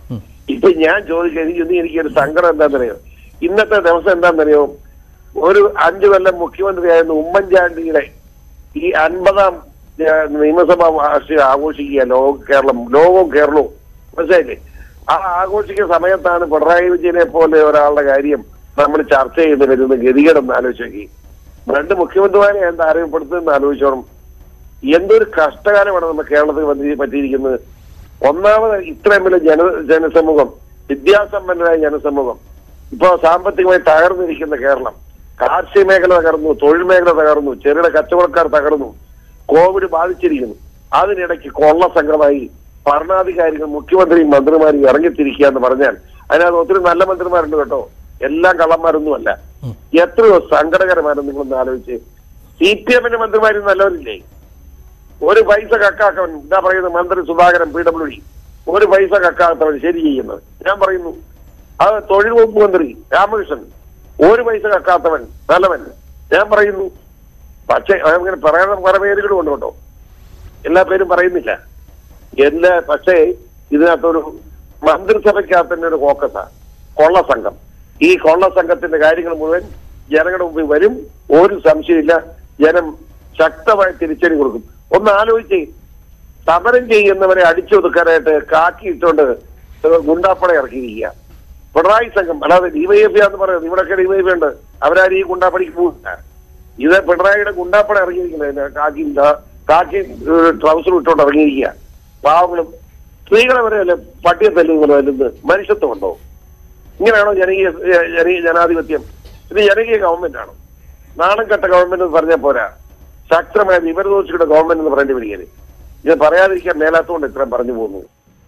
ഇപ്പൊ ഞാൻ ചോദിക്കുക എനിക്ക് ഇന്ന് എനിക്കൊരു സങ്കടം എന്താണെന്നറിയോ ഇന്നത്തെ ദിവസം എന്താണെന്നറിയോ ഒരു അഞ്ചു കൊല്ലം മുഖ്യമന്ത്രിയായിരുന്ന ഉമ്മൻചാണ്ടിയുടെ ഈ അൻപതാം ഏഹ്, നിയമസഭാ വാർഷികം ആഘോഷിക്കുക ലോക കേരളം ലോകവും കേരളവും മനസ്സിലായില്ലേ ആ ആഘോഷിക്കുന്ന സമയത്താണ് പിണറായി വിജയനെ പോലെ ഒരാളുടെ കാര്യം നമ്മൾ ചർച്ച ചെയ്ത് വരുന്ന ഗതികേടെന്ന് ആലോചിച്ച് നോക്കി രണ്ട് മുഖ്യമന്ത്രിമാരെ എന്താ അറിയപ്പെടുത്തുന്ന ആലോചിച്ചോണം എന്തൊരു കഷ്ടകാലമാണ് നമ്മുടെ കേരളത്തിൽ വന്നി പറ്റിയിരിക്കുന്നത് ഒന്നാമത് ഇത്രയും വലിയ ജന ജനസമൂഹം വിദ്യാസമ്പന്നരായ ജനസമൂഹം ഇപ്പൊ സാമ്പത്തികമായി തകർന്നിരിക്കുന്ന കേരളം കാർഷിക മേഖല തകർന്നു തൊഴിൽ മേഖല തകർന്നു ചെറുകിട കച്ചവടക്കാർ തകർന്നു കോവിഡ് ബാധിച്ചിരിക്കുന്നു അതിനിടയ്ക്ക് കൊള്ള സംഘമായി ഭരണാധികാരികൾ മുഖ്യമന്ത്രിയും മന്ത്രിമാരും ഇറങ്ങിത്തിരിക്കുക എന്ന് പറഞ്ഞാൽ അതിനകത്ത് ഒത്തിരി നല്ല മന്ത്രിമാരുണ്ട് കേട്ടോ എല്ലാം കള്ളന്മാരൊന്നുമല്ല എത്രയോ സങ്കടകരമാണെന്ന് നിങ്ങളൊന്ന് ആലോചിച്ച് സി പി എമ്മിന്റെ മന്ത്രിമാരും നല്ലവരില്ലേ ഒരു പൈസ കക്കാക്കവൻ എന്താ പറയുന്നത് മന്ത്രി സുധാകരൻ പി ഡബ്ല്യു ഡി ഒരു പൈസ കക്കാത്തവൻ ശരി ചെയ്യുന്നത് ഞാൻ പറയുന്നു അത് തൊഴിൽ വകുപ്പ് മന്ത്രി രാമകൃഷ്ണൻ ഒരു പൈസ കക്കാത്തവൻ നല്ലവൻ ഞാൻ പറയുന്നു പക്ഷേ അങ്ങനെ പറയാൻ കുറെ പേരുകളും ഉണ്ട് കേട്ടോ എല്ലാ പേരും പറയുന്നില്ല എല്ലാ പക്ഷേ ഇതിനകത്തൊരു മന്ത്രിസഭയ്ക്കകത്ത് തന്നെ ഒരു ഫോക്കസാ കൊള്ള സംഘം ഈ കൊള്ള സംഘത്തിന്റെ കാര്യങ്ങൾ മുഴുവൻ ജനങ്ങളുടെ മുമ്പിൽ വരും ഒരു സംശയമില്ല ജനം ശക്തമായി തിരിച്ചടി കൊടുക്കും ഒന്ന് ആലോചിച്ച് സമരം ചെയ്യുന്നവരെ അടിച്ചൊതുക്കാനായിട്ട് കാക്കി ഇട്ടുകൊണ്ട് ഗുണ്ടാപ്പട ഇറക്കിയിരിക്കുക പിണറായി സംഘം അല്ലാതെ ഡിവൈഎഫ് എന്ന് പറയുന്നത് ഇവിടെയൊക്കെ ഡിവൈഎഫ് ഉണ്ട് അവരാരും ഈ ഗുണ്ടാപ്പടിക്ക് പോകില്ല ഇത് പിണറായിയുടെ ഗുണ്ടാപ്പട ഇറങ്ങിയിരിക്കുന്നത് കാക്കി കാക്കി ട്രൗസർ ഇട്ടുകൊണ്ട് ഇറങ്ങിയിരിക്കുക പാവങ്ങളും സ്ത്രീകളെ വരെ അല്ലെ പട്ടിയെ തല്ലുന്നത് തല്ലുന്നത് മനുഷ്യത്വമുണ്ടോ ഇങ്ങനെയാണോ ജനകീയ ജനകീയ ജനാധിപത്യം ഇത് ജനകീയ ഗവൺമെന്റ് ആണോ നാണം കെട്ട ഗവൺമെന്റ് എന്ന് പറഞ്ഞാൽ പോരാ ശക്തമായ വിവരദോഷിയുടെ ഗവൺമെന്റ് എന്ന് പറയേണ്ടി വരികയാണ് ഇത് പറയാതിരിക്കാൻ മേലാത്തതുകൊണ്ട് ഇത്രയും പറഞ്ഞു പോകുന്നു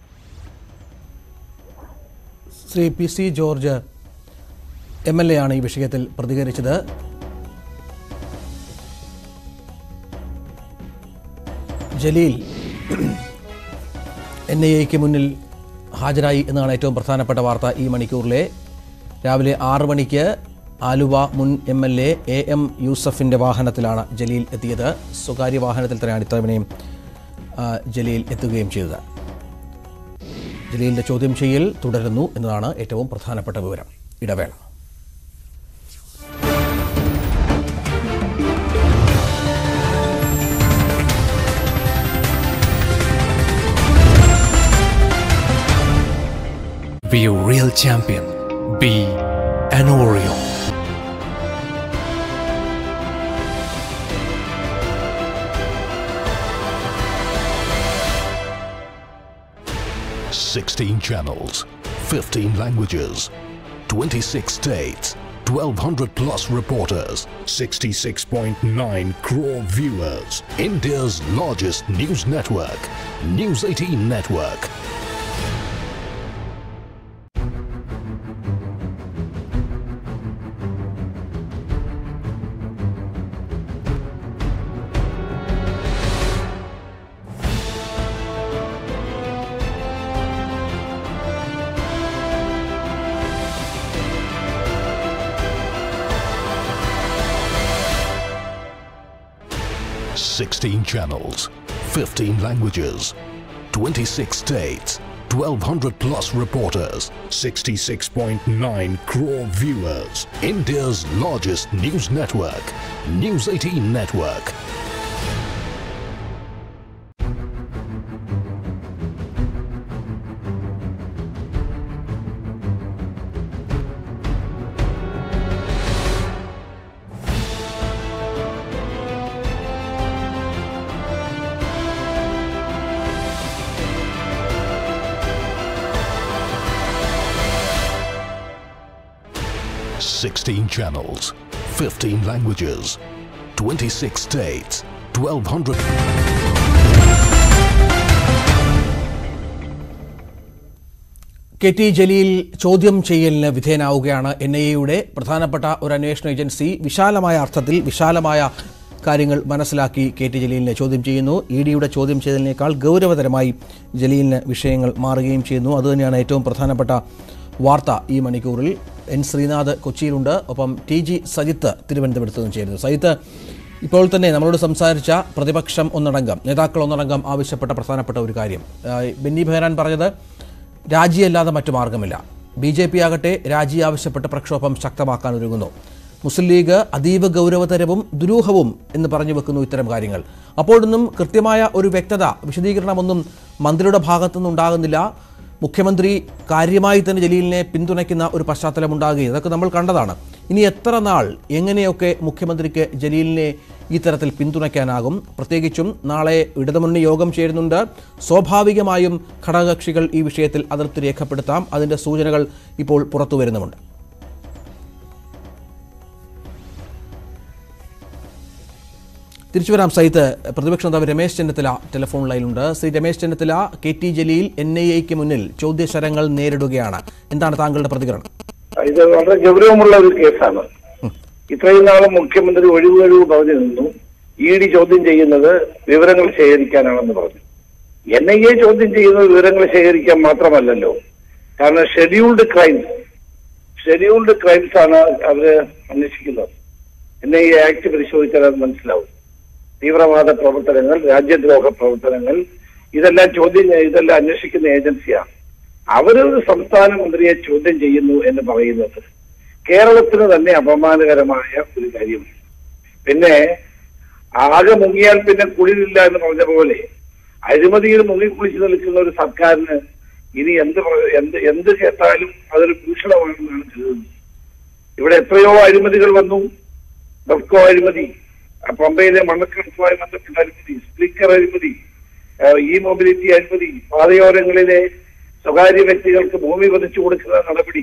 Shri P C George M L A ആണ് ഈ വിഷയത്തിൽ പ്രതികരിച്ചത് ജലീൽ എൻ ഐ എക്ക് മുന്നിൽ ഹാജരായി എന്നതാണ് ഏറ്റവും പ്രധാനപ്പെട്ട വാർത്ത ഈ മണിക്കൂറിലെ രാവിലെ ആറ് മണിക്ക് ആലുവ മുൻ M L A A M യൂസഫിൻ്റെ വാഹനത്തിലാണ് ജലീൽ എത്തിയത് സ്വകാര്യ വാഹനത്തിൽ തന്നെയാണ് ഇത്തവണയും ആ, ജലീൽ എത്തുകയും ചെയ്തത് ജലീലിൻ്റെ ചോദ്യം ചെയ്യൽ തുടരുന്നു എന്നതാണ് ഏറ്റവും പ്രധാനപ്പെട്ട വിവരം ഇടവേള Be a real champion. Be an Oriole. Sixteen channels, fifteen languages, twenty-six states, twelve hundred plus reporters, sixty-six point nine crore viewers. India's largest news network, News 18 Network. Sixteen channels, fifteen languages, twenty-six states, twelve hundred plus reporters, sixty-six point nine crore viewers. India's largest news network, News 18 Network. Sixteen channels, fifteen languages, twenty-six states, twelve hundred. K T Jaleel ചോദ്യം ചെയ്യലിന് വിധേയനാവുകയാണ് N I എയുടെ പ്രധാനപ്പെട്ട ഒരു അന്വേഷണ agency വിശാലമായ അർത്ഥത്തിൽ വിശാലമായ കാര്യങ്ങൾ മനസ്സിലാക്കി കെ ടി ജലീലിനെ ചോദ്യം ചെയ്യുന്നു ഇ ഡിയുടെ ചോദ്യം ചെയ്തതിനേക്കാൾ ഗൗരവതരമായി ജലീലിന് വിഷയങ്ങൾ മാറുകയും ചെയ്യുന്നു അതുതന്നെയാണ് ഏറ്റവും പ്രധാനപ്പെട്ട വാർത്ത ഈ മണിക്കൂറിൽ എൻ ശ്രീനാഥ് കൊച്ചിയിലുണ്ട് ഒപ്പം ടി ജി സജിത്ത് തിരുവനന്തപുരത്ത് നിന്നും ചേരുന്നു സജിത്ത് ഇപ്പോൾ തന്നെ നമ്മളോട് സംസാരിച്ച പ്രതിപക്ഷം ഒന്നടങ്കം നേതാക്കൾ ഒന്നടങ്കം ആവശ്യപ്പെട്ട പ്രധാനപ്പെട്ട ഒരു കാര്യം ആ, ബെന്നി ബെഹ്റാൻ പറഞ്ഞത് രാജിയല്ലാതെ മറ്റു മാർഗമില്ല ബി ജെ പി ആകട്ടെ രാജി ആവശ്യപ്പെട്ട് പ്രക്ഷോഭം ശക്തമാക്കാൻ ഒരുങ്ങുന്നു മുസ്ലിം ലീഗ് അതീവ ഗൗരവതരവും ദുരൂഹവും എന്ന് പറഞ്ഞു വെക്കുന്നു ഇത്തരം കാര്യങ്ങൾ അപ്പോഴൊന്നും കൃത്യമായ ഒരു വ്യക്തത വിശദീകരണമൊന്നും മന്ത്രിയുടെ ഭാഗത്തുനിന്നുണ്ടാകുന്നില്ല മുഖ്യമന്ത്രി കാര്യമായി തന്നെ ജലീലിനെ പിന്തുണയ്ക്കുന്ന ഒരു പശ്ചാത്തലം ഉണ്ടാകുകയും അതൊക്കെ നമ്മൾ കണ്ടതാണ് ഇനി എത്ര നാൾ എങ്ങനെയൊക്കെ മുഖ്യമന്ത്രിക്ക് ജലീലിനെ ഈ തരത്തിൽ പിന്തുണയ്ക്കാനാകും പ്രത്യേകിച്ചും നാളെ ഇടതുമുന്നണി യോഗം ചേരുന്നുണ്ട് സ്വാഭാവികമായും ഘടകകക്ഷികൾ ഈ വിഷയത്തിൽ അതിർത്തി രേഖപ്പെടുത്താം അതിന്റെ സൂചനകൾ ഇപ്പോൾ പുറത്തു വരുന്നുമുണ്ട് തിരിച്ചു വരാം സൈത്ത് പ്രതിപക്ഷ നേതാവ് രമേശ് ചെന്നിത്തല ടെലിഫോൺ ലൈനിലുണ്ട് Shri Ramesh Chennithala K T Jaleel N I എക്ക് മുന്നിൽ ചോദ്യശരങ്ങൾ നേരിടുകയാണ് എന്താണ് താങ്കളുടെ പ്രതികരണം ഇത് വളരെ ഗൗരവമുള്ള ഒരു കേസാണ് ഇത്രയും നാളും മുഖ്യമന്ത്രി ഒഴിവ് കഴിവ് പറഞ്ഞു നിന്നു ഇ ഡി ചോദ്യം ചെയ്യുന്നത് വിവരങ്ങൾ ശേഖരിക്കാനാണെന്ന് പറഞ്ഞു എൻ ഐ എ ചോദ്യം ചെയ്യുന്നത് വിവരങ്ങൾ ശേഖരിക്കാൻ മാത്രമല്ലല്ലോ കാരണം ഷെഡ്യൂൾഡ് ക്രൈംസ് ഷെഡ്യൂൾഡ് ക്രൈംസ് ആണ് അവര് അന്വേഷിക്കുന്നത് എൻ ഐ എ ആക്ട് പരിശോധിച്ചാൽ അത് മനസ്സിലാവും തീവ്രവാദ പ്രവർത്തനങ്ങൾ രാജ്യദ്രോഹ പ്രവർത്തനങ്ങൾ ഇതെല്ലാം ചോദ്യം ഇതെല്ലാം അന്വേഷിക്കുന്ന ഏജൻസിയാണ് അവരൊരു സംസ്ഥാന മന്ത്രിയെ ചോദ്യം ചെയ്യുന്നു എന്ന് പറയുന്നത് കേരളത്തിന് തന്നെ അപമാനകരമായ ഒരു കാര്യമാണ് പിന്നെ ആകെ മുങ്ങിയാൽ പിന്നെ കുളിരില്ല എന്ന് പറഞ്ഞ പോലെ അഴിമതിയിൽ മുങ്ങിക്കുളിച്ച് നിൽക്കുന്ന ഒരു സർക്കാരിന് ഇനി എന്ത് പറ- എന്ത് എന്ത് കേട്ടാലും അതൊരു ഭൂഷണമാണെന്നാണ് കരുതുന്നത് ഇവിടെ എത്രയോ അഴിമതികൾ വന്നു ബെബ്കോ അഴിമതി ആ പമ്പയിലെ മണ്ണക്കടത്തുമായി ബന്ധപ്പെട്ട അഴിമതി സ്പ്ലിക്കർ അഴിമതി ആ, ഇ മൊബിലിറ്റി അഴിമതി പാതയോരങ്ങളിലെ സ്വകാര്യ വ്യക്തികൾക്ക് ഭൂമി പതിച്ചു കൊടുക്കുന്ന നടപടി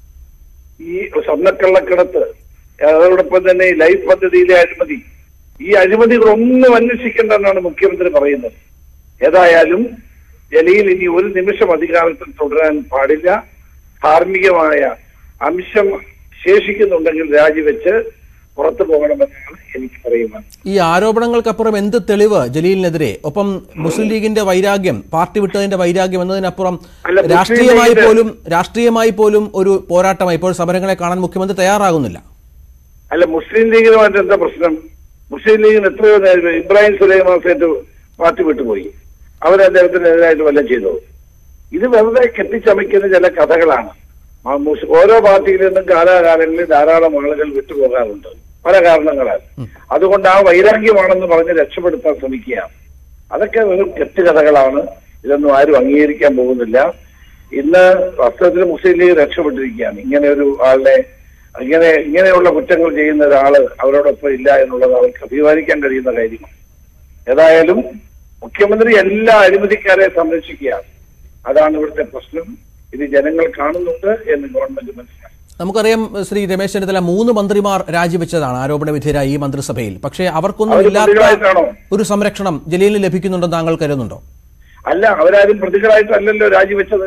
ഈ സ്വർണ്ണക്കള്ളക്കടത്ത് അതോടൊപ്പം തന്നെ ഈ ലൈഫ് പദ്ധതിയിലെ അഴിമതി ഈ അഴിമതികളൊന്നും അന്വേഷിക്കേണ്ടെന്നാണ് മുഖ്യമന്ത്രി പറയുന്നത് ഏതായാലും ജലീൽ ഇനി ഒരു നിമിഷം അധികാരത്തിൽ തുടരാൻ പാടില്ല ധാർമ്മികമായ അംശം ശേഷിക്കുന്നുണ്ടെങ്കിൽ രാജിവെച്ച് പുറത്തു പോകണമെന്നാണ് എനിക്ക് പറയുന്നത് ഈ ആരോപണങ്ങൾക്കപ്പുറം എന്ത് തെളിവ് ജലീലിനെതിരെ ഒപ്പം മുസ്ലിം ലീഗിന്റെ വൈരാഗ്യം പാർട്ടി വിട്ടതിന്റെ വൈരാഗ്യം എന്നതിനപ്പുറം അല്ല, മുസ്ലിം രാഷ്ട്രീയമായി ലീഗിന്റെ- പോലും രാഷ്ട്രീയമായി പോലും ഒരു പോരാട്ടമായി ഇപ്പോൾ സമരങ്ങളെ കാണാൻ മുഖ്യമന്ത്രി തയ്യാറാകുന്നില്ല അല്ല മുസ്ലിം ലീഗിനുമായിട്ട് എന്താ പ്രശ്നം മുസ്ലിം ലീഗിന് എത്രയോ നേരം ഇബ്രാഹിം സുലൈമാൻ സേറ്റ് പാർട്ടി വിട്ടുപോയി അവർ അദ്ദേഹത്തിനെതിരായിട്ട് വല്ലതും ചെയ്തു ഇത് വെറുതെ കെട്ടിച്ചമയ്ക്കുന്ന ചില കഥകളാണ് ആ മുസ്- ഓരോ പാർട്ടിയിൽ നിന്നും കാലാകാലങ്ങളിൽ ധാരാളം ആളുകൾ വിട്ടുപോകാറുണ്ട് പല കാരണങ്ങളാൽ അതുകൊണ്ട് ആ വൈരാഗ്യമാണെന്ന് പറഞ്ഞ് രക്ഷപ്പെടുത്താൻ ശ്രമിക്കുകയാണ് അതൊക്കെ വെറും കെട്ടുകഥകളാണ് ഇതൊന്നും ആരും അംഗീകരിക്കാൻ പോകുന്നില്ല ഇന്ന് വാസ്തവത്തിൽ മുസ്ലിം ലീഗ് രക്ഷപ്പെട്ടിരിക്കുകയാണ് ഇങ്ങനെ ഒരു ആളുടെ ഇങ്ങനെ ഇങ്ങനെയുള്ള കുറ്റങ്ങൾ ചെയ്യുന്ന ഒരാള് അവരോടൊപ്പം ഇല്ല എന്നുള്ളത് അവർക്ക് അഭിമാനിക്കാൻ കഴിയുന്ന കാര്യമാണ് ഏതായാലും മുഖ്യമന്ത്രി എല്ലാ അഴിമതിക്കാരെ സംരക്ഷിക്കുകയാണ് അതാണ് ഇവിടുത്തെ പ്രശ്നം ഇത് ജനങ്ങൾ കാണുന്നുണ്ട് എന്ന് ഗവൺമെന്റ് മനസ്സിലാക്കി നമുക്കറിയാം ശ്രീ രമേശ് ചെന്നിത്തല മൂന്ന് മന്ത്രിമാർ രാജിവെച്ചതാണ് ആരോപണ വിധേയരായി ഈ മന്ത്രിസഭയിൽ പക്ഷേ അവർക്കൊന്നും അവര് ഇല്ലാത്ത പ്രതികളായിട്ടാണോ? ഒരു സംരക്ഷണം ജലീലിന് ലഭിക്കുന്നുണ്ടെന്ന് താങ്കൾ കരുതുന്നുണ്ടോ അല്ല അവരാരും പ്രതികളായിട്ടല്ലല്ലോ രാജിവെച്ചത്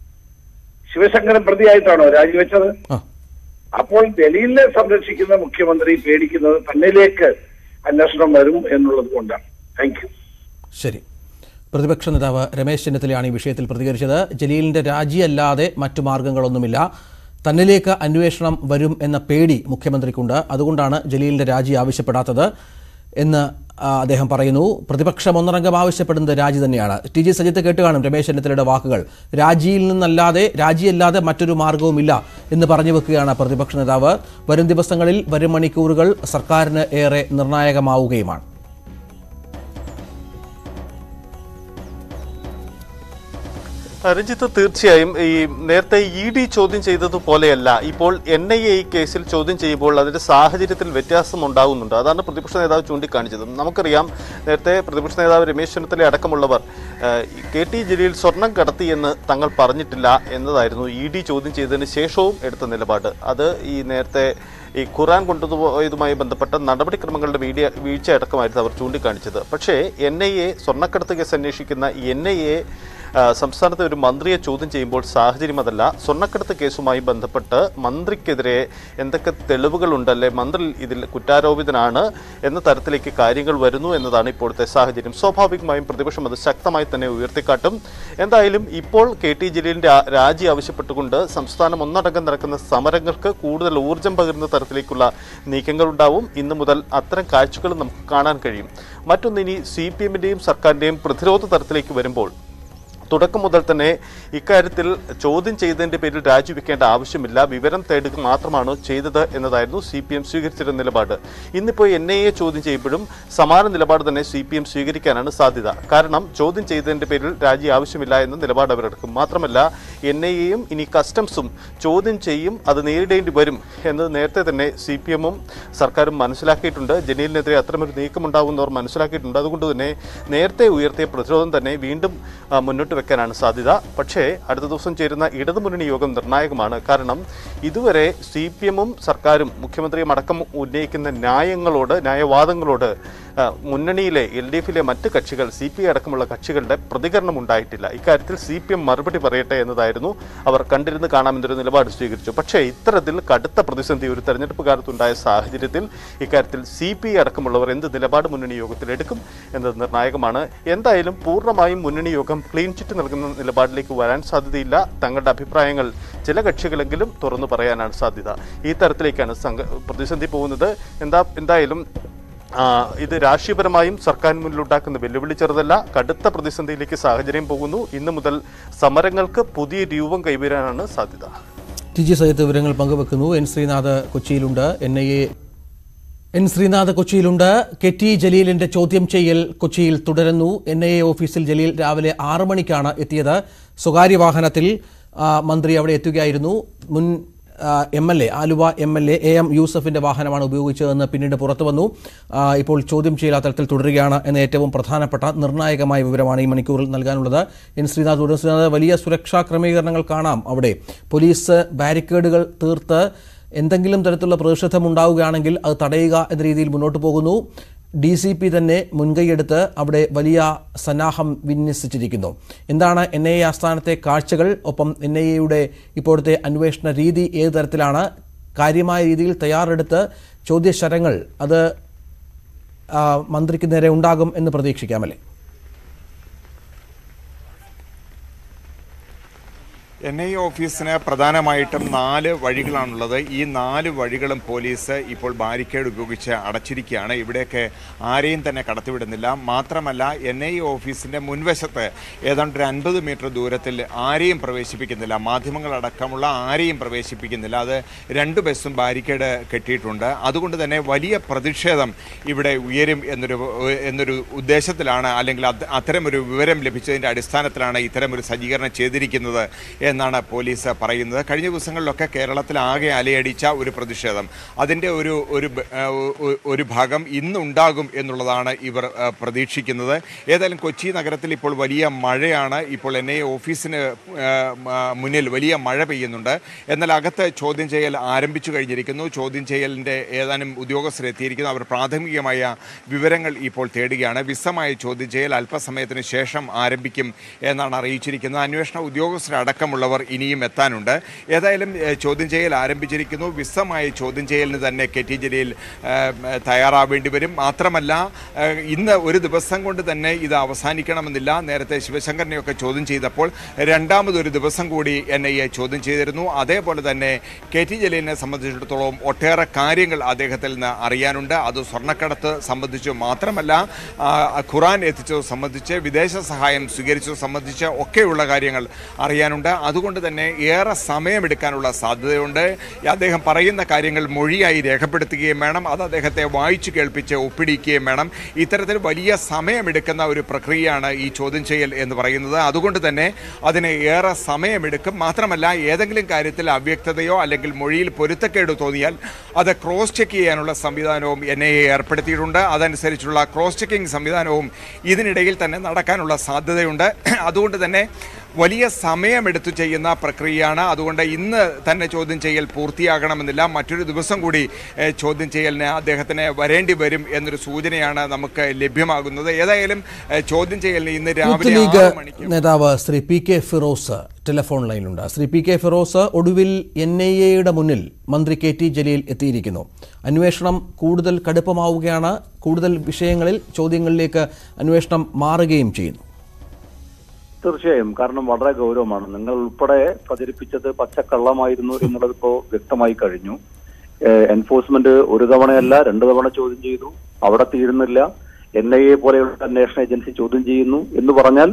ശിവശങ്കരൻ പ്രതിയായിട്ടാണോ രാജിവെച്ചത് ആ. അപ്പോൾ ദലീലിനെ സംരക്ഷിക്കുന്ന മുഖ്യമന്ത്രി പേടിക്കുന്നത് തന്നിലേക്ക് അന്വേഷണം വരും എന്നുള്ളത് കൊണ്ടാണ് താങ്ക് യു ശരി പ്രതിപക്ഷ നേതാവ് രമേശ് ചെന്നിത്തലയാണ് ഈ വിഷയത്തിൽ പ്രതികരിച്ചത് ജലീലിന്റെ രാജിയല്ലാതെ മറ്റു മാർഗങ്ങളൊന്നുമില്ല തന്നിലേക്ക് അന്വേഷണം വരും എന്ന പേടി മുഖ്യമന്ത്രിക്കുണ്ട് അതുകൊണ്ടാണ് ജലീലിന്റെ രാജി ആവശ്യപ്പെടാത്തത് എന്ന് ആ, അദ്ദേഹം പറയുന്നു പ്രതിപക്ഷം ഒന്നടങ്കം ആവശ്യപ്പെടുന്നത് രാജി തന്നെയാണ് ടി ജി സജിത്ത് കേട്ട് കാണും രമേശ് ചെന്നിത്തലയുടെ വാക്കുകൾ രാജിയിൽ നിന്നല്ലാതെ രാജിയല്ലാതെ മറ്റൊരു മാർഗവുമില്ല എന്ന് പറഞ്ഞു വെക്കുകയാണ് പ്രതിപക്ഷ നേതാവ് വരും ദിവസങ്ങളിൽ വരും മണിക്കൂറുകൾ സർക്കാരിന് ഏറെ നിർണായകമാവുകയുമാണ് രഞ്ജിത്ത് തീർച്ചയായും ഈ നേരത്തെ ഇ ഡി ചോദ്യം ചെയ്തതുപോലെയല്ല ഇപ്പോൾ എൻ ഐ എ ഈ കേസിൽ ചോദ്യം ചെയ്യുമ്പോൾ അതിന്റെ സാഹചര്യത്തിൽ വ്യത്യാസം ഉണ്ടാകുന്നുണ്ട് അതാണ് പ്രതിപക്ഷ നേതാവ് ചൂണ്ടിക്കാണിച്ചത് നമുക്കറിയാം നേരത്തെ പ്രതിപക്ഷ നേതാവ് രമേശ് ചെന്നിത്തല അടക്കമുള്ളവർ ഏഹ്, കെ ടി ജലീൽ സ്വർണം കടത്തി എന്ന് തങ്ങൾ പറഞ്ഞിട്ടില്ല എന്നതായിരുന്നു ഇ ഡി ചോദ്യം ചെയ്തതിന് ശേഷവും എടുത്ത നിലപാട് അത് ഈ നേരത്തെ ഈ ഖുറാൻ കൊണ്ടുപോയതുമായി ബന്ധപ്പെട്ട നടപടിക്രമങ്ങളുടെ വീഡിയോ വീഴ്ച അടക്കമായിരുന്നു അവർ ചൂണ്ടിക്കാണിച്ചത് പക്ഷേ എൻ ഐ എ സ്വർണ്ണക്കടത്ത് കേസ് അന്വേഷിക്കുന്ന എൻ ഐ എ സംസ്ഥാനത്തെ ഒരു മന്ത്രിയെ ചോദ്യം ചെയ്യുമ്പോൾ സാഹചര്യം അതല്ല സ്വർണ്ണക്കടത്ത് കേസുമായി ബന്ധപ്പെട്ട് മന്ത്രിക്കെതിരെ എന്തൊക്കെ തെളിവുകളുണ്ടല്ലേ മന്ത്രി ഇതിൽ കുറ്റാരോപിതനാണ് എന്ന തരത്തിലേക്ക് കാര്യങ്ങൾ വരുന്നു എന്നതാണ് ഇപ്പോഴത്തെ സാഹചര്യം സ്വാഭാവികമായും പ്രതിപക്ഷം അത് ശക്തമായി തന്നെ ഉയർത്തിക്കാട്ടും എന്തായാലും ഇപ്പോൾ കെ ടി ജലീലിന്റെ ആ- രാജി ആവശ്യപ്പെട്ടുകൊണ്ട് സംസ്ഥാനം ഒന്നടങ്കം നടക്കുന്ന സമരങ്ങൾക്ക് കൂടുതൽ ഊർജം പകരുന്ന തരത്തിലേക്കുള്ള നീക്കങ്ങൾ ഉണ്ടാവും ഇന്നു മുതൽ അത്തരം കാഴ്ചകൾ നമുക്ക് കാണാൻ കഴിയും മറ്റൊന്ന് ഇനി സി പി എമ്മിന്റെയും സർക്കാരിന്റെയും പ്രതിരോധ തരത്തിലേക്ക് വരുമ്പോൾ തുടക്കം മുതൽ തന്നെ ഇക്കാര്യത്തിൽ ചോദ്യം ചെയ്തതിന്റെ പേരിൽ രാജിവെക്കേണ്ട ആവശ്യമില്ല വിവരം തേടുക മാത്രമാണ് ചെയ്തത് എന്നതായിരുന്നു സി പി എം സ്വീകരിച്ചിരുന്ന നിലപാട് ഇന്നിപ്പോൾ എൻ ഐ എ ചോദ്യം ചെയ്യുമ്പോഴും സമാന നിലപാട് തന്നെ സി പി എം സ്വീകരിക്കാനാണ് സാധ്യത കാരണം ചോദ്യം ചെയ്തതിന്റെ പേരിൽ രാജി ആവശ്യമില്ല എന്ന നിലപാട് അവരെടുക്കും മാത്രമല്ല എൻ ഐ എയും ഇനി കസ്റ്റംസും ചോദ്യം ചെയ്യും അത് നേരിടേണ്ടി വരും എന്ന് നേരത്തെ തന്നെ സി പി എമ്മും സർക്കാരും മനസ്സിലാക്കിയിട്ടുണ്ട് ജലീലിനെതിരെ അത്തരമൊരു നീക്കമുണ്ടാകുന്നവർ മനസ്സിലാക്കിയിട്ടുണ്ട് അതുകൊണ്ട് തന്നെ നേരത്തെ ഉയർത്തിയ പ്രതിരോധം തന്നെ വീണ്ടും ആ, മുന്നോട്ട് വെക്കാനാണ് സാധ്യത പക്ഷേ അടുത്ത ദിവസം ചേരുന്ന ഇടതുമുന്നണി യോഗം നിർണായകമാണ് കാരണം ഇതുവരെ സി പി എമ്മും സർക്കാരും മുഖ്യമന്ത്രിയും അടക്കം ഉന്നയിക്കുന്ന ന്യായങ്ങളോട് ന്യായവാദങ്ങളോട് ആ, മുന്നണിയിലെ എൽ ഡി എഫിലെ മറ്റ് കക്ഷികൾ സി പി ഐ അടക്കമുള്ള കക്ഷികളുടെ പ്രതികരണം ഉണ്ടായിട്ടില്ല ഇക്കാര്യത്തിൽ സി പി എം മറുപടി പറയട്ടെ എന്നതായിരുന്നു അവർ കണ്ടിരുന്ന് കാണാമെന്നൊരു നിലപാട് സ്വീകരിച്ചു പക്ഷേ ഇത്തരത്തിൽ കടുത്ത പ്രതിസന്ധി ഒരു തെരഞ്ഞെടുപ്പ് കാലത്തുണ്ടായ സാഹചര്യത്തിൽ ഇക്കാര്യത്തിൽ സി പി ഐ അടക്കമുള്ളവർ എന്ത് നിലപാട് മുന്നണി യോഗത്തിൽ എടുക്കും എന്നത് നിർണായകമാണ് എന്തായാലും പൂർണ്ണമായും മുന്നണി യോഗം ക്ലീൻ ചിറ്റ് നൽകുന്ന നിലപാടിലേക്ക് വരാൻ സാധ്യതയില്ല തങ്ങളുടെ അഭിപ്രായങ്ങൾ ചില കക്ഷികളെങ്കിലും തുറന്നു പറയാനാണ് സാധ്യത ഈ തരത്തിലേക്കാണ് സംഘ പ്രതിസന്ധി പോകുന്നത് എന്താ എന്തായാലും ആ, ഇത് രാഷ്ട്രീയപരമായും സർക്കാരിന് മുന്നിലുണ്ടാക്കുന്ന വെല്ലുവിളി ചെറുതല്ല കടുത്ത പ്രതിസന്ധിയിലേക്ക് സാഹചര്യം പോകുന്നു ഇന്നു മുതൽ സമരങ്ങൾക്ക് പുതിയ രൂപം കൈവരാനാണ് സാധ്യത ടി ജി സയ്യത്ത് വിവരങ്ങൾ പങ്കുവെക്കുന്നു എൻ ശ്രീനാഥ് കൊച്ചിയിലുണ്ട് N I A N Sreenath കൊച്ചിയിലുണ്ട് കെ ടി ജലീലിന്റെ ചോദ്യം ചെയ്യൽ കൊച്ചിയിൽ തുടരുന്നു എൻ ഐ എ ഓഫീസിൽ ജലീൽ രാവിലെ ആറ് മണിക്കാണ് എത്തിയത് സ്വകാര്യ വാഹനത്തിൽ ആ, മന്ത്രി അവിടെ എത്തുകയായിരുന്നു മുൻ M L A Aluva M L A A M യൂസഫിന്റെ വാഹനമാണ് ഉപയോഗിച്ചതെന്ന് പിന്നീട് പുറത്തു വന്നു ആ, ഇപ്പോൾ ചോദ്യം ചെയ്യൽ ആ തരത്തിൽ തുടരുകയാണ് എന്ന ഏറ്റവും പ്രധാനപ്പെട്ട നിർണായകമായ വിവരമാണ് ഈ മണിക്കൂറിൽ നൽകാനുള്ളത് എൻ ശ്രീനാഥ് ഉടൻ ശ്രീനാഥ് വലിയ സുരക്ഷാ ക്രമീകരണങ്ങൾ കാണാം അവിടെ പോലീസ് ബാരിക്കേഡുകൾ തീർത്ത് എന്തെങ്കിലും തരത്തിലുള്ള പ്രതിഷേധം ഉണ്ടാവുകയാണെങ്കിൽ അത് തടയുക എന്ന രീതിയിൽ മുന്നോട്ട് പോകുന്നു ഡി സി പി തന്നെ മുൻകൈയെടുത്ത് അവിടെ വലിയ സന്നാഹം വിന്യസിച്ചിരിക്കുന്നു എന്താണ് എൻ ഐ എ ആസ്ഥാനത്തെ കാഴ്ചകൾ ഒപ്പം എൻ ഐ എയുടെ ഇപ്പോഴത്തെ അന്വേഷണ രീതി ഏത് തരത്തിലാണ് കാര്യമായ രീതിയിൽ തയ്യാറെടുത്ത് ചോദ്യശരങ്ങൾ അത് ആ, മന്ത്രിക്ക് നേരെ ഉണ്ടാകും എന്ന് പ്രതീക്ഷിക്കാമല്ലേ എൻ ഐ ഓഫീസിന് പ്രധാനമായിട്ടും നാല് വഴികളാണുള്ളത് ഈ നാല് വഴികളും പോലീസ് ഇപ്പോൾ ബാരിക്കേഡ് ഉപയോഗിച്ച് അടച്ചിരിക്കുകയാണ് ഇവിടെയൊക്കെ ആരെയും തന്നെ കടത്തിവിടുന്നില്ല മാത്രമല്ല എൻ ഐ ഓഫീസിൻ്റെ മുൻവശത്ത് ഏതാണ്ട് ഒരു അൻപത് മീറ്റർ ദൂരത്തിൽ ആരെയും പ്രവേശിപ്പിക്കുന്നില്ല മാധ്യമങ്ങളടക്കമുള്ള ആരെയും പ്രവേശിപ്പിക്കുന്നില്ല അത് രണ്ട് ബസ്സും ബാരിക്കേഡ് കെട്ടിയിട്ടുണ്ട് അതുകൊണ്ട് തന്നെ വലിയ പ്രതിഷേധം ഇവിടെ ഉയരും എന്നൊരു എന്നൊരു ഉദ്ദേശത്തിലാണ് അല്ലെങ്കിൽ അത് അത്തരമൊരു വിവരം ലഭിച്ചതിൻ്റെ അടിസ്ഥാനത്തിലാണ് ഇത്തരമൊരു സജ്ജീകരണം ചെയ്തിരിക്കുന്നത് എന്നാണ് പോലീസ് പറയുന്നത് കഴിഞ്ഞ ദിവസങ്ങളിലൊക്കെ കേരളത്തിൽ ആകെ അലയടിച്ച ഒരു പ്രതിഷേധം അതിൻ്റെ ഒരു ഒരു ബ- ആ, ഒ- ഒരു ഭാഗം ഇന്നുണ്ടാകും എന്നുള്ളതാണ് ഇവർ ആ, പ്രതീക്ഷിക്കുന്നത് ഏതായാലും കൊച്ചി നഗരത്തിൽ ഇപ്പോൾ വലിയ മഴയാണ് ഇപ്പോൾ എൻ ഐ ഓഫീസിന് ആ, ആ, മുന്നിൽ വലിയ മഴ പെയ്യുന്നുണ്ട് എന്നാൽ അകത്ത് ചോദ്യം ചെയ്യൽ ആരംഭിച്ചു കഴിഞ്ഞിരിക്കുന്നു ചോദ്യം ചെയ്യലിൻ്റെ ഏതാനും ഉദ്യോഗസ്ഥർ എത്തിയിരിക്കുന്നു അവർ പ്രാഥമികമായ വിവരങ്ങൾ ഇപ്പോൾ തേടുകയാണ് വിശദമായ ചോദ്യം ചെയ്യൽ അല്പസമയത്തിന് ശേഷം ആരംഭിക്കും എന്നാണ് അറിയിച്ചിരിക്കുന്നത് അന്വേഷണ ഉദ്യോഗസ്ഥരടക്കമുള്ളവർ ഇനിയും എത്താനുണ്ട് ഏതായാലും ഏഹ്, ചോദ്യം ചെയ്യൽ ആരംഭിച്ചിരിക്കുന്നു വിശദമായ ചോദ്യം ചെയ്യലിന് തന്നെ കെ ടി ജലീൽ ഏഹ്, തയ്യാറാവേണ്ടി വരും മാത്രമല്ല ഏഹ്, ഇന്ന് ഒരു ദിവസം കൊണ്ട് തന്നെ ഇത് അവസാനിക്കണമെന്നില്ല നേരത്തെ ശിവശങ്കറിനെയൊക്കെ ചോദ്യം ചെയ്തപ്പോൾ രണ്ടാമതൊരു ദിവസം കൂടി എൻ ഐ എ ചോദ്യം ചെയ്തിരുന്നു അതേപോലെ തന്നെ കെ ടി ജലീലിനെ സംബന്ധിച്ചിടത്തോളം ഒട്ടേറെ കാര്യങ്ങൾ അദ്ദേഹത്തിൽ നിന്ന് അറിയാനുണ്ട് അത് സ്വർണ്ണക്കടത്ത് സംബന്ധിച്ചു മാത്രമല്ല ആ, ഖുറാൻ എത്തിച്ചത് സംബന്ധിച്ച് വിദേശ സഹായം സ്വീകരിച്ചത് സംബന്ധിച്ച് ഒക്കെയുള്ള കാര്യങ്ങൾ അറിയാനുണ്ട് അതുകൊണ്ട് തന്നെ ഏറെ സമയമെടുക്കാനുള്ള സാധ്യതയുണ്ട് അദ്ദേഹം പറയുന്ന കാര്യങ്ങൾ മൊഴിയായി രേഖപ്പെടുത്തുകയും വേണം അത് അദ്ദേഹത്തെ വായിച്ചു കേൾപ്പിച്ച് ഒപ്പിടിക്കുകയും വേണം ഇത്തരത്തിൽ വലിയ സമയമെടുക്കുന്ന ഒരു പ്രക്രിയയാണ് ഈ ചോദ്യം ചെയ്യൽ എന്ന് പറയുന്നത് അതുകൊണ്ട് തന്നെ അതിന് ഏറെ സമയമെടുക്കും മാത്രമല്ല ഏതെങ്കിലും കാര്യത്തിൽ അവ്യക്തതയോ അല്ലെങ്കിൽ മൊഴിയിൽ പൊരുത്തക്കേട് തോന്നിയാൽ അത് ക്രോസ് ചെക്ക് ചെയ്യാനുള്ള സംവിധാനവും എൻ ഐ എ ഏർപ്പെടുത്തിയിട്ടുണ്ട് അതനുസരിച്ചുള്ള ക്രോസ് ചെക്കിംഗ് സംവിധാനവും ഇതിനിടയിൽ തന്നെ നടക്കാനുള്ള സാധ്യതയുണ്ട് അതുകൊണ്ട് തന്നെ വലിയ സമയമെടുത്തു ചെയ്യുന്ന പ്രക്രിയയാണ് അതുകൊണ്ട് ഇന്ന് തന്നെ ചോദ്യം ചെയ്യൽ പൂർത്തിയാകണമെന്നില്ല മറ്റൊരു ദിവസം കൂടി ഏഹ്, ചോദ്യം ചെയ്യലിന് അദ്ദേഹത്തിന് വരേണ്ടി വരും എന്നൊരു സൂചനയാണ് നമുക്ക് ലഭ്യമാകുന്നത് ഏതായാലും ഏഹ്, ചോദ്യം ചെയ്യലിന് ഇന്ന് യൂത്ത് രാവിലെ ലീഗ് ആറ് മണിക്ക് നേതാവ് Shri P K Firoz telephone ലൈനിലുണ്ട് ശ്രീ പി കെ ഫിറോസ് ഒടുവിൽ എൻ ഐ എയുടെ മുന്നിൽ മന്ത്രി കെ ടി ജലീൽ എത്തിയിരിക്കുന്നു അന്വേഷണം കൂടുതൽ കടുപ്പമാവുകയാണ് കൂടുതൽ വിഷയങ്ങളിൽ ചോദ്യങ്ങളിലേക്ക് അന്വേഷണം മാറുകയും ചെയ്യുന്നു തീർച്ചയായും കാരണം വളരെ ഗൗരവമാണ് നിങ്ങൾ ഉൾപ്പെടെ പ്രചരിപ്പിച്ചത് പച്ചക്കള്ളമായിരുന്നു എന്നുള്ളത് ഇപ്പോ വ്യക്തമായി കഴിഞ്ഞു ഏഹ് എൻഫോഴ്സ്മെന്റ് ഒരു തവണയല്ല രണ്ടു തവണ ചോദ്യം ചെയ്തു അവിടെ തീരുന്നില്ല എൻ ഐ എ പോലെയുള്ള അന്വേഷണ ഏജൻസി ചോദ്യം ചെയ്യുന്നു എന്ന് പറഞ്ഞാൽ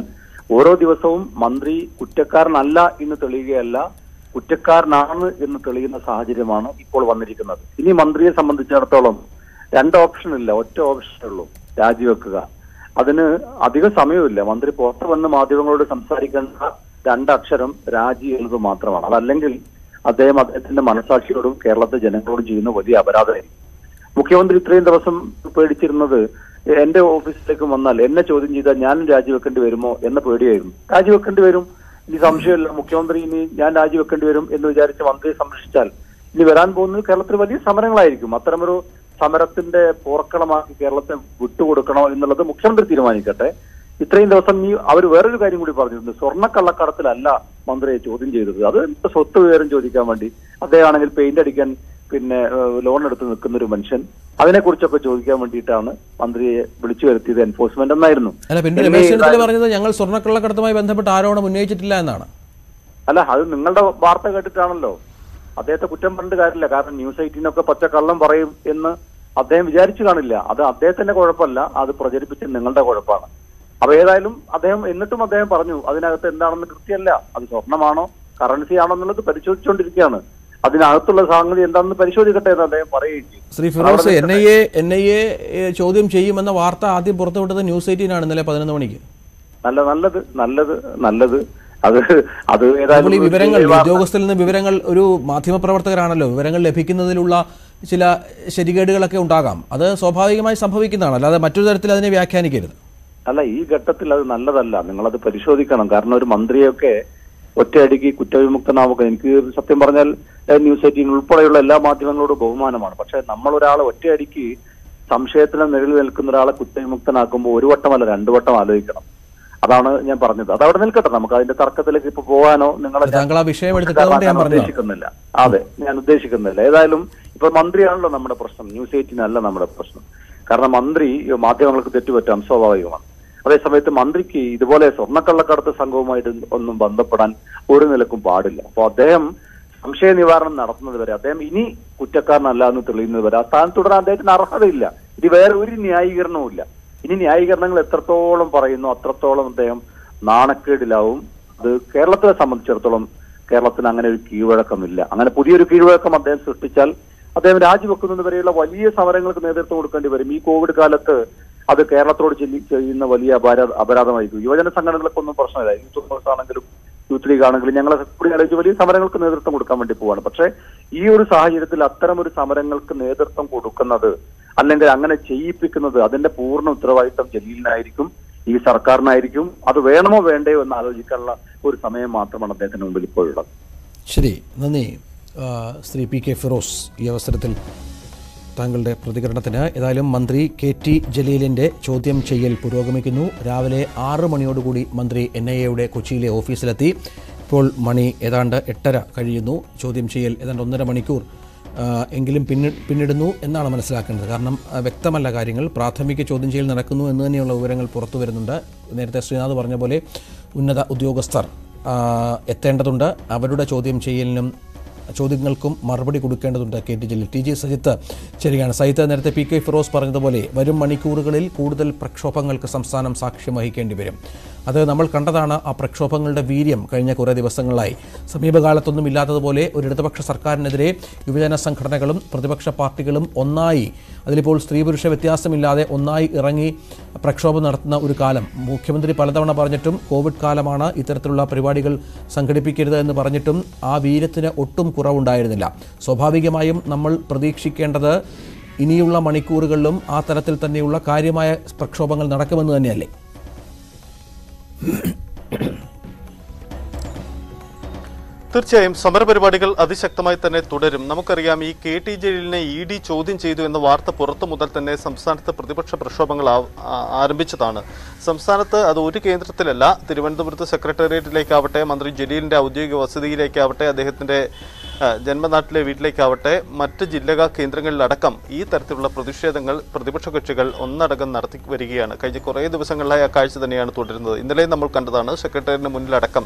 ഓരോ ദിവസവും മന്ത്രി കുറ്റക്കാരനല്ല എന്ന് തെളിയുകയല്ല കുറ്റക്കാരനാണ് എന്ന് തെളിയുന്ന സാഹചര്യമാണ് ഇപ്പോൾ വന്നിരിക്കുന്നത് ഇനി മന്ത്രിയെ സംബന്ധിച്ചിടത്തോളം രണ്ട് ഓപ്ഷൻ ഇല്ല ഒറ്റ ഓപ്ഷനേ ഉള്ളൂ രാജിവെക്കുക അതിന് അധിക സമയമില്ല മന്ത്രി പുറത്തു വന്ന് മാധ്യമങ്ങളോട് സംസാരിക്കേണ്ട രണ്ടക്ഷരം രാജി എന്നത് മാത്രമാണ് അതല്ലെങ്കിൽ അദ്ദേഹം അദ്ദേഹത്തിന്റെ മനസാക്ഷിയോടും കേരളത്തിലെ ജനങ്ങളോടും ചെയ്യുന്ന വലിയ അപരാധമായിരിക്കും മുഖ്യമന്ത്രി ഇത്രയും ദിവസം പേടിച്ചിരുന്നത് എന്റെ ഓഫീസിലേക്ക് വന്നാൽ എന്നെ ചോദ്യം ചെയ്താൽ ഞാനും രാജിവെക്കേണ്ടി വരുമോ എന്ന പേടിയായിരുന്നു രാജിവെക്കേണ്ടി വരും ഇനി സംശയമില്ല മുഖ്യമന്ത്രി ഇനി ഞാൻ രാജിവെക്കേണ്ടി വരും എന്ന് വിചാരിച്ച് മന്ത്രിയെ സംരക്ഷിച്ചാൽ ഇനി വരാൻ പോകുന്നത് കേരളത്തിൽ വലിയ സമരങ്ങളായിരിക്കും അത്തരമൊരു സമരത്തിന്റെ പോർക്കളമാക്കി കേരളത്തെ വിട്ടുകൊടുക്കണോ എന്നുള്ളത് മുഖ്യമന്ത്രി തീരുമാനിക്കട്ടെ ഇത്രയും ദിവസം ഈ അവർ വേറൊരു കാര്യം കൂടി പറഞ്ഞിരുന്നു സ്വർണ്ണക്കള്ളക്കടത്തിലല്ല മന്ത്രിയെ ചോദ്യം ചെയ്തത് അത് സ്വത്ത് വിവരം ചോദിക്കാൻ വേണ്ടി അദ്ദേഹമാണെങ്കിൽ പെയിന്റ് അടിക്കാൻ പിന്നെ ഏഹ്, ലോൺ എടുത്ത് നിൽക്കുന്ന ഒരു മനുഷ്യൻ അതിനെക്കുറിച്ചൊക്കെ ചോദിക്കാൻ വേണ്ടിയിട്ടാണ് മന്ത്രിയെ വിളിച്ചു വരുത്തിയത് എൻഫോഴ്സ്മെന്റ് എന്നായിരുന്നു അല്ല പിന്നെ എന്നെ രമേശ് ചെന്നിത്തല ഏതായാലും- പറഞ്ഞത് ഞങ്ങൾ സ്വർണ്ണക്കള്ളക്കടത്തുമായി ബന്ധപ്പെട്ട് ആരോപണം ഉന്നയിച്ചിട്ടില്ല എന്നാണ് അല്ല അത് നിങ്ങളുടെ വാർത്ത കേട്ടിട്ടാണല്ലോ അദ്ദേഹത്തെ കുറ്റം പറഞ്ഞിട്ട് കാര്യമില്ല കാരണം ന്യൂസ് എയ്റ്റീനൊക്കെ പച്ചക്കള്ളം പറയും എന്ന് അദ്ദേഹം വിചാരിച്ചു കാണില്ല അത് അദ്ദേഹത്തിന്റെ കുഴപ്പമല്ല അത് പ്രചരിപ്പിച്ച് നിങ്ങളുടെ കുഴപ്പമാണ് അപ്പൊ ഏതായാലും അദ്ദേഹം എന്നിട്ടും അദ്ദേഹം പറഞ്ഞു അതിനകത്ത് എന്താണെന്ന് കൃത്യമല്ല അത് സ്വർണമാണോ കറൻസി ആണോ എന്നുള്ളത് പരിശോധിച്ചുകൊണ്ടിരിക്കുകയാണ് അതിനകത്തുള്ള സംഗതി എന്താണെന്ന് പരിശോധിക്കട്ടെ എന്ന് അദ്ദേഹം പറയുകയും ചെയ്തു ശ്രീ അത് ഫിറോസ് അവിടെ N I A N I A ചോദ്യം ചെയ്യുമെന്ന വാർത്ത ആദ്യം പുറത്തുവിട്ടത് ന്യൂസ് എയ്റ്റീനാണ് ഇന്നലെ പതിനൊന്ന് മണിക്ക് നല്ല നല്ലത് നല്ലത് നല്ലത് അത് അത് അപ്പോൾ ഈ ഏതായാലും വിവരങ്ങൾ ഒരു വാർത്ത- ഉദ്യോഗസ്ഥരിൽ നിന്ന് വിവരങ്ങൾ ഒരു മാധ്യമപ്രവർത്തകരാണല്ലോ വിവരങ്ങൾ ലഭിക്കുന്നതിലുള്ള ചില ശരികേടുകളൊക്കെ ഉണ്ടാകാം അത് സ്വാഭാവികമായി സംഭവിക്കുന്നതാണ് അല്ലാതെ മറ്റൊരു തരത്തിൽ അതിനെ വ്യാഖ്യാനിക്കരുത് അല്ല ഈ ഘട്ടത്തിൽ അത് നല്ലതല്ല നിങ്ങളത് പരിശോധിക്കണം കാരണം ഒരു മന്ത്രിയൊക്കെ ഒറ്റയടിക്ക് കുറ്റവിമുക്തനാവുക എനിക്ക് സത്യം പറഞ്ഞാൽ ഏഹ്, ന്യൂസ് എയ്റ്റീൻ ഉൾപ്പെടെയുള്ള എല്ലാ മാധ്യമങ്ങളോടും ബഹുമാനമാണ് പക്ഷെ നമ്മൾ ഒരാളെ ഒറ്റയടിക്ക് സംശയത്തിന് നിഴലിൽ നിൽക്കുന്ന ഒരാളെ കുറ്റവിമുക്തനാക്കുമ്പോൾ ഒരു വട്ടമല്ല രണ്ടു വട്ടം ആലോചിക്കണം അതാണ് ഞാൻ പറഞ്ഞത് അത് അവിടെ നിൽക്കട്ടെ നമുക്ക് അതിന്റെ തർക്കത്തിലേക്ക് ഇപ്പൊ പോകാനോ നിങ്ങളെ താങ്കൾ ആ വിഷയം എടുത്തതുകൊണ്ട് ഞാൻ പറഞ്ഞതാണ് ഉദ്ദേശിക്കുന്നില്ല അതെ ഞാൻ ഉദ്ദേശിക്കുന്നില്ല ഏതായാലും ഇപ്പൊ മന്ത്രിയാണല്ലോ നമ്മുടെ പ്രശ്നം ന്യൂസ് എയ്റ്റീൻ അല്ല നമ്മുടെ പ്രശ്നം കാരണം മന്ത്രി മാധ്യമങ്ങൾക്ക് തെറ്റുപറ്റാം സ്വാഭാവികമാണ് അതേസമയത്ത് മന്ത്രിക്ക് ഇതുപോലെ സ്വർണ്ണക്കള്ളക്കടത്ത് സംഘവുമായിട്ട് ഒന്നും ബന്ധപ്പെടാൻ ഒരു നിലക്കും പാടില്ല അപ്പൊ അദ്ദേഹം സംശയ നിവാരണം നടത്തുന്നത് വരെ അദ്ദേഹം ഇനി കുറ്റക്കാരനല്ല എന്ന് തെളിയുന്നത് വരെ ആ സ്ഥാനത്ത് തുടരാൻ അദ്ദേഹത്തിന് അർഹതയില്ല ഇത് വേറെ ഒരു ന്യായീകരണവും ഇല്ല ഇനി ന്യായീകരണങ്ങൾ എത്രത്തോളം പറയുന്നു അത്രത്തോളം അദ്ദേഹം നാണക്കേടിലാവും അത് കേരളത്തെ സംബന്ധിച്ചിടത്തോളം കേരളത്തിന് അങ്ങനെ ഒരു കീഴ്വഴക്കമില്ല അങ്ങനെ പുതിയൊരു കീഴ്വഴക്കം അദ്ദേഹം സൃഷ്ടിച്ചാൽ അദ്ദേഹം രാജിവെക്കുന്നത് വരെയുള്ള വലിയ സമരങ്ങൾക്ക് നേതൃത്വം കൊടുക്കേണ്ടി വരും ഈ കോവിഡ് കാലത്ത് അത് കേരളത്തോട് ചെല്ലി ചെയ്യുന്ന വലിയ അപരാധ അപരാധമായിരിക്കും യുവജന സംഘടനകൾക്കൊന്നും പ്രശ്നമില്ല യൂത്ത് കോൺഗ്രസ് ആണെങ്കിലും യൂത്ത് ലീഗ് ആണെങ്കിലും ഞങ്ങളെ കൂടി ആലോചിച്ച് വലിയ സമരങ്ങൾക്ക് നേതൃത്വം കൊടുക്കാൻ വേണ്ടി പോവാണ് പക്ഷേ ഈ ഒരു സാഹചര്യത്തിൽ അത്തരം ഒരു സമരങ്ങൾക്ക് നേതൃത്വം കൊടുക്കുന്നത് അല്ലെങ്കിൽ അങ്ങനെ ചെയ്യിപ്പിക്കുന്നത് അതിന്റെ പൂർണ്ണ ഉത്തരവാദിത്തം ജലീലിനായിരിക്കും ഈ സർക്കാരിനായിരിക്കും അത് വേണമോ വേണ്ടയോ എന്ന് ആലോചിക്കാനുള്ള ഒരു സമയം മാത്രമാണ് അദ്ദേഹത്തിന് മുമ്പിൽ ഇപ്പോഴുള്ളത് ശരി നന്ദി ആ, ശ്രീ പി കെ ഫിറോസ് ഈ അവസരത്തിൽ താങ്കളുടെ പ്രതികരണത്തിന് ഏതായാലും മന്ത്രി കെ ടി ജലീലിൻ്റെ ചോദ്യം ചെയ്യൽ പുരോഗമിക്കുന്നു രാവിലെ ആറ് മണിയോടുകൂടി മന്ത്രി എൻ ഐ എയുടെ കൊച്ചിയിലെ ഓഫീസിലെത്തി ഇപ്പോൾ മണി ഏതാണ്ട് എട്ടര കഴിയുന്നു ചോദ്യം ചെയ്യൽ ഏതാണ്ട് ഒന്നര മണിക്കൂർ ആ, എങ്കിലും പിന്നി പിന്നിടുന്നു എന്നാണ് മനസ്സിലാക്കേണ്ടത് കാരണം ആ, വ്യക്തമല്ല കാര്യങ്ങൾ പ്രാഥമിക ചോദ്യം ചെയ്യൽ നടക്കുന്നു എന്ന് തന്നെയുള്ള വിവരങ്ങൾ പുറത്തു വരുന്നുണ്ട് നേരത്തെ ശ്രീനാഥ് പറഞ്ഞ പോലെ ഉന്നത ഉദ്യോഗസ്ഥർ ആ, എത്തേണ്ടതുണ്ട് അവരുടെ ചോദ്യം ചെയ്യലിനും ചോദ്യങ്ങൾക്കും മറുപടി കൊടുക്കേണ്ടതുണ്ട് K T Jaleel T G Sajith ശരിയാണ് സജിത്ത് നേരത്തെ പി കെ ഫിറോസ് പറഞ്ഞതുപോലെ വരും മണിക്കൂറുകളിൽ കൂടുതൽ പ്രക്ഷോഭങ്ങൾക്ക് സംസ്ഥാനം സാക്ഷ്യം വഹിക്കേണ്ടി വരും അത് നമ്മൾ കണ്ടതാണ് ആ പ്രക്ഷോഭങ്ങളുടെ വീര്യം കഴിഞ്ഞ കുറേ ദിവസങ്ങളായി സമീപകാലത്തൊന്നും ഇല്ലാത്തതുപോലെ ഒരു ഇടതുപക്ഷ സർക്കാരിനെതിരെ യുവജന സംഘടനകളും പ്രതിപക്ഷ പാർട്ടികളും ഒന്നായി അതിലിപ്പോൾ സ്ത്രീ പുരുഷ വ്യത്യാസമില്ലാതെ ഒന്നായി ഇറങ്ങി പ്രക്ഷോഭം നടത്തുന്ന ഒരു കാലം മുഖ്യമന്ത്രി പലതവണ പറഞ്ഞിട്ടും കോവിഡ് കാലമാണ് ഇത്തരത്തിലുള്ള പരിപാടികൾ സംഘടിപ്പിക്കരുത് എന്ന് പറഞ്ഞിട്ടും ആ വീര്യത്തിന് ഒട്ടും കുറവുണ്ടായിരുന്നില്ല സ്വാഭാവികമായും നമ്മൾ പ്രതീക്ഷിക്കേണ്ടത് ഇനിയുള്ള മണിക്കൂറുകളിലും ആ തരത്തിൽ തന്നെയുള്ള കാര്യമായ പ്രക്ഷോഭങ്ങൾ നടക്കുമെന്ന് തന്നെയല്ലേ തീർച്ചയായും സമരപരിപാടികൾ അതിശക്തമായി തന്നെ തുടരും നമുക്കറിയാം ഈ കെ ടി ജലീലിനെ ഇ ഡി ചോദ്യം ചെയ്തു എന്ന വാർത്ത പുറത്തു മുതൽ തന്നെ സംസ്ഥാനത്ത് പ്രതിപക്ഷ പ്രക്ഷോഭങ്ങൾ ആ- ആ- ആരംഭിച്ചതാണ് സംസ്ഥാനത്ത് അത് ഒരു കേന്ദ്രത്തിലല്ല തിരുവനന്തപുരത്ത് സെക്രട്ടേറിയറ്റിലേക്കാവട്ടെ മന്ത്രി ജലീലിന്റെ ഔദ്യോഗിക വസതിയിലേക്കാവട്ടെ അദ്ദേഹത്തിന്റെ ആ, ജന്മനാട്ടിലെ വീട്ടിലേക്കാവട്ടെ മറ്റ് ജില്ലക കേന്ദ്രങ്ങളിലടക്കം ഈ തരത്തിലുള്ള പ്രതിഷേധങ്ങൾ പ്രതിപക്ഷ കക്ഷികൾ ഒന്നടങ്കം നടത്തി വരികയാണ് കഴിഞ്ഞ കുറേ ദിവസങ്ങളിലായി ആ കാഴ്ച തന്നെയാണ് തുടരുന്നത് ഇന്നലെ നമ്മൾ കണ്ടതാണ് സെക്രട്ടേറിയറ്റിന് മുന്നിലടക്കം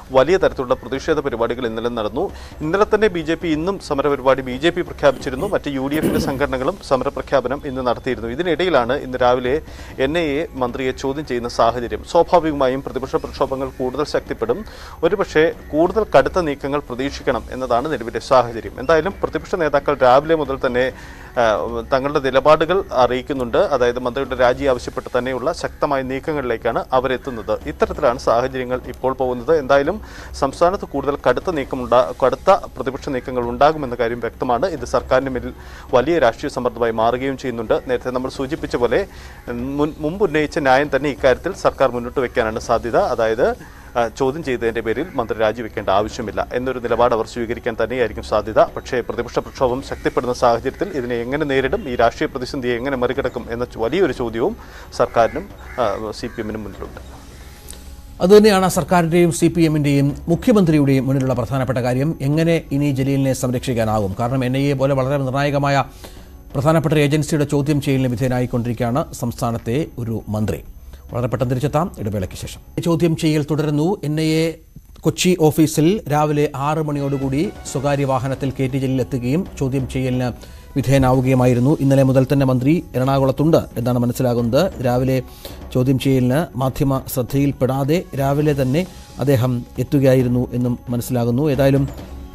വലിയ തരത്തിലുള്ള പ്രതിഷേധ പരിപാടികൾ ഇന്നലെ നടന്നു ഇന്നലെ തന്നെ ബി ജെ പി ഇന്നും സമരപരിപാടി ബി ജെ പി പ്രഖ്യാപിച്ചിരുന്നു മറ്റ് യു ഡി എഫിന്റെ സംഘടനകളും സമരപ്രഖ്യാപനം ഇന്ന് നടത്തിയിരുന്നു ഇതിനിടയിലാണ് ഇന്ന് രാവിലെ എൻ ഐ എ മന്ത്രിയെ ചോദ്യം ചെയ്യുന്ന സാഹചര്യം സ്വാഭാവികമായും പ്രതിപക്ഷ പ്രക്ഷോഭങ്ങൾ കൂടുതൽ ശക്തിപ്പെടും ഒരുപക്ഷെ കൂടുതൽ കടുത്ത നീക്കങ്ങൾ പ്രതീക്ഷിക്കണം എന്നതാണ് നിലവിലെ സാഹചര്യം എന്തായാലും പ്രതിപക്ഷ നേതാക്കൾ രാവിലെ മുതൽ തന്നെ ആ, തങ്ങളുടെ നിലപാടുകൾ അറിയിക്കുന്നുണ്ട് അതായത് മന്ത്രിയുടെ രാജി ആവശ്യപ്പെട്ട് തന്നെയുള്ള ശക്തമായ നീക്കങ്ങളിലേക്കാണ് അവരെത്തുന്നത് ഇത്തരത്തിലാണ് സാഹചര്യങ്ങൾ ഇപ്പോൾ പോകുന്നത് എന്തായാലും സംസ്ഥാനത്ത് കൂടുതൽ കടുത്ത നീക്കമുണ്ടാ കടുത്ത പ്രതിപക്ഷ നീക്കങ്ങൾ ഉണ്ടാകുമെന്ന കാര്യം വ്യക്തമാണ് ഇത് സർക്കാരിന് മേൽ വലിയ രാഷ്ട്രീയ സമ്മർദ്ദമായി മാറുകയും ചെയ്യുന്നുണ്ട് നേരത്തെ നമ്മൾ സൂചിപ്പിച്ച പോലെ മുൻ മുമ്പ് ഉന്നയിച്ച ന്യായം തന്നെ ഇക്കാര്യത്തിൽ സർക്കാർ മുന്നോട്ട് വയ്ക്കാനാണ് സാധ്യത അതായത് ആ, ചോദ്യം ചെയ്തതിന്റെ പേരിൽ മന്ത്രി രാജിവെക്കേണ്ട ആവശ്യമില്ല എന്നൊരു നിലപാട് അവർ സ്വീകരിക്കാൻ തന്നെയായിരിക്കും സാധ്യത പക്ഷേ പ്രതിപക്ഷ പ്രക്ഷോഭം ശക്തിപ്പെടുന്ന സാഹചര്യത്തിൽ ഇതിനെ എങ്ങനെ നേരിടും ഈ രാഷ്ട്രീയ പ്രതിസന്ധിയെ എങ്ങനെ മറികടക്കും എന്ന ചു- വലിയൊരു ചോദ്യവും സർക്കാരിനും സി പി എമ്മിനും മുന്നിലുണ്ട് അതുതന്നെയാണ് സർക്കാരിൻ്റെയും സി പി എമ്മിൻ്റെയും മുഖ്യമന്ത്രിയുടെയും മുന്നിലുള്ള പ്രധാനപ്പെട്ട കാര്യം എങ്ങനെ ഇനി ജലീലിനെ സംരക്ഷിക്കാനാകും കാരണം എൻ ഐ എ പോലെ വളരെ നിർണായകമായ പ്രധാനപ്പെട്ട ഒരു ഏജൻസിയുടെ ചോദ്യം ചെയ്യലിന് വിധേയനായിക്കൊണ്ടിരിക്കുകയാണ് സംസ്ഥാനത്തെ ഒരു മന്ത്രി വളരെ പെട്ടെന്ന് തിരിച്ചെത്താം ഇടവേളയ്ക്ക് ശേഷം ചോദ്യം ചെയ്യൽ തുടരുന്നു എൻ ഐ എ കൊച്ചി ഓഫീസിൽ രാവിലെ ആറ് മണിയോടുകൂടി സ്വകാര്യ വാഹനത്തിൽ കെ ടി ജലീൽ എത്തുകയും ചോദ്യം ചെയ്യലിന് വിധേയനാവുകയുമായിരുന്നു ഇന്നലെ മുതൽ തന്നെ മന്ത്രി എറണാകുളത്തുണ്ട് എന്നാണ് മനസ്സിലാകുന്നത് രാവിലെ ചോദ്യം ചെയ്യലിന് മാധ്യമ ശ്രദ്ധയിൽപ്പെടാതെ രാവിലെ തന്നെ അദ്ദേഹം എത്തുകയായിരുന്നു എന്നും മനസ്സിലാകുന്നു ഏതായാലും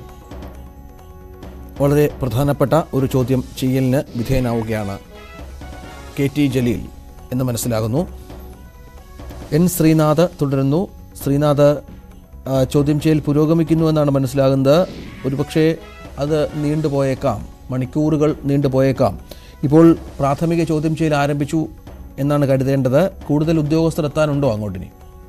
വളരെ പ്രധാനപ്പെട്ട ഒരു ചോദ്യം ചെയ്യലിന് വിധേയനാവുകയാണ് കെ ടി ജലീൽ എന്ന് മനസ്സിലാകുന്നു എൻ ശ്രീനാഥ് തുടരുന്നു ശ്രീനാഥ് ആ, ചോദ്യം ചെയ്യൽ പുരോഗമിക്കുന്നു എന്നാണ് മനസ്സിലാകുന്നത് ഒരുപക്ഷെ അത് നീണ്ടുപോയേക്കാം മണിക്കൂറുകൾ നീണ്ടുപോയേക്കാം ഇപ്പോൾ പ്രാഥമിക ചോദ്യം ചെയ്യൽ ആരംഭിച്ചു എന്നാണ് കരുതേണ്ടത് കൂടുതൽ ഉദ്യോഗസ്ഥർ എത്താനുണ്ടോ അങ്ങോട്ടിനി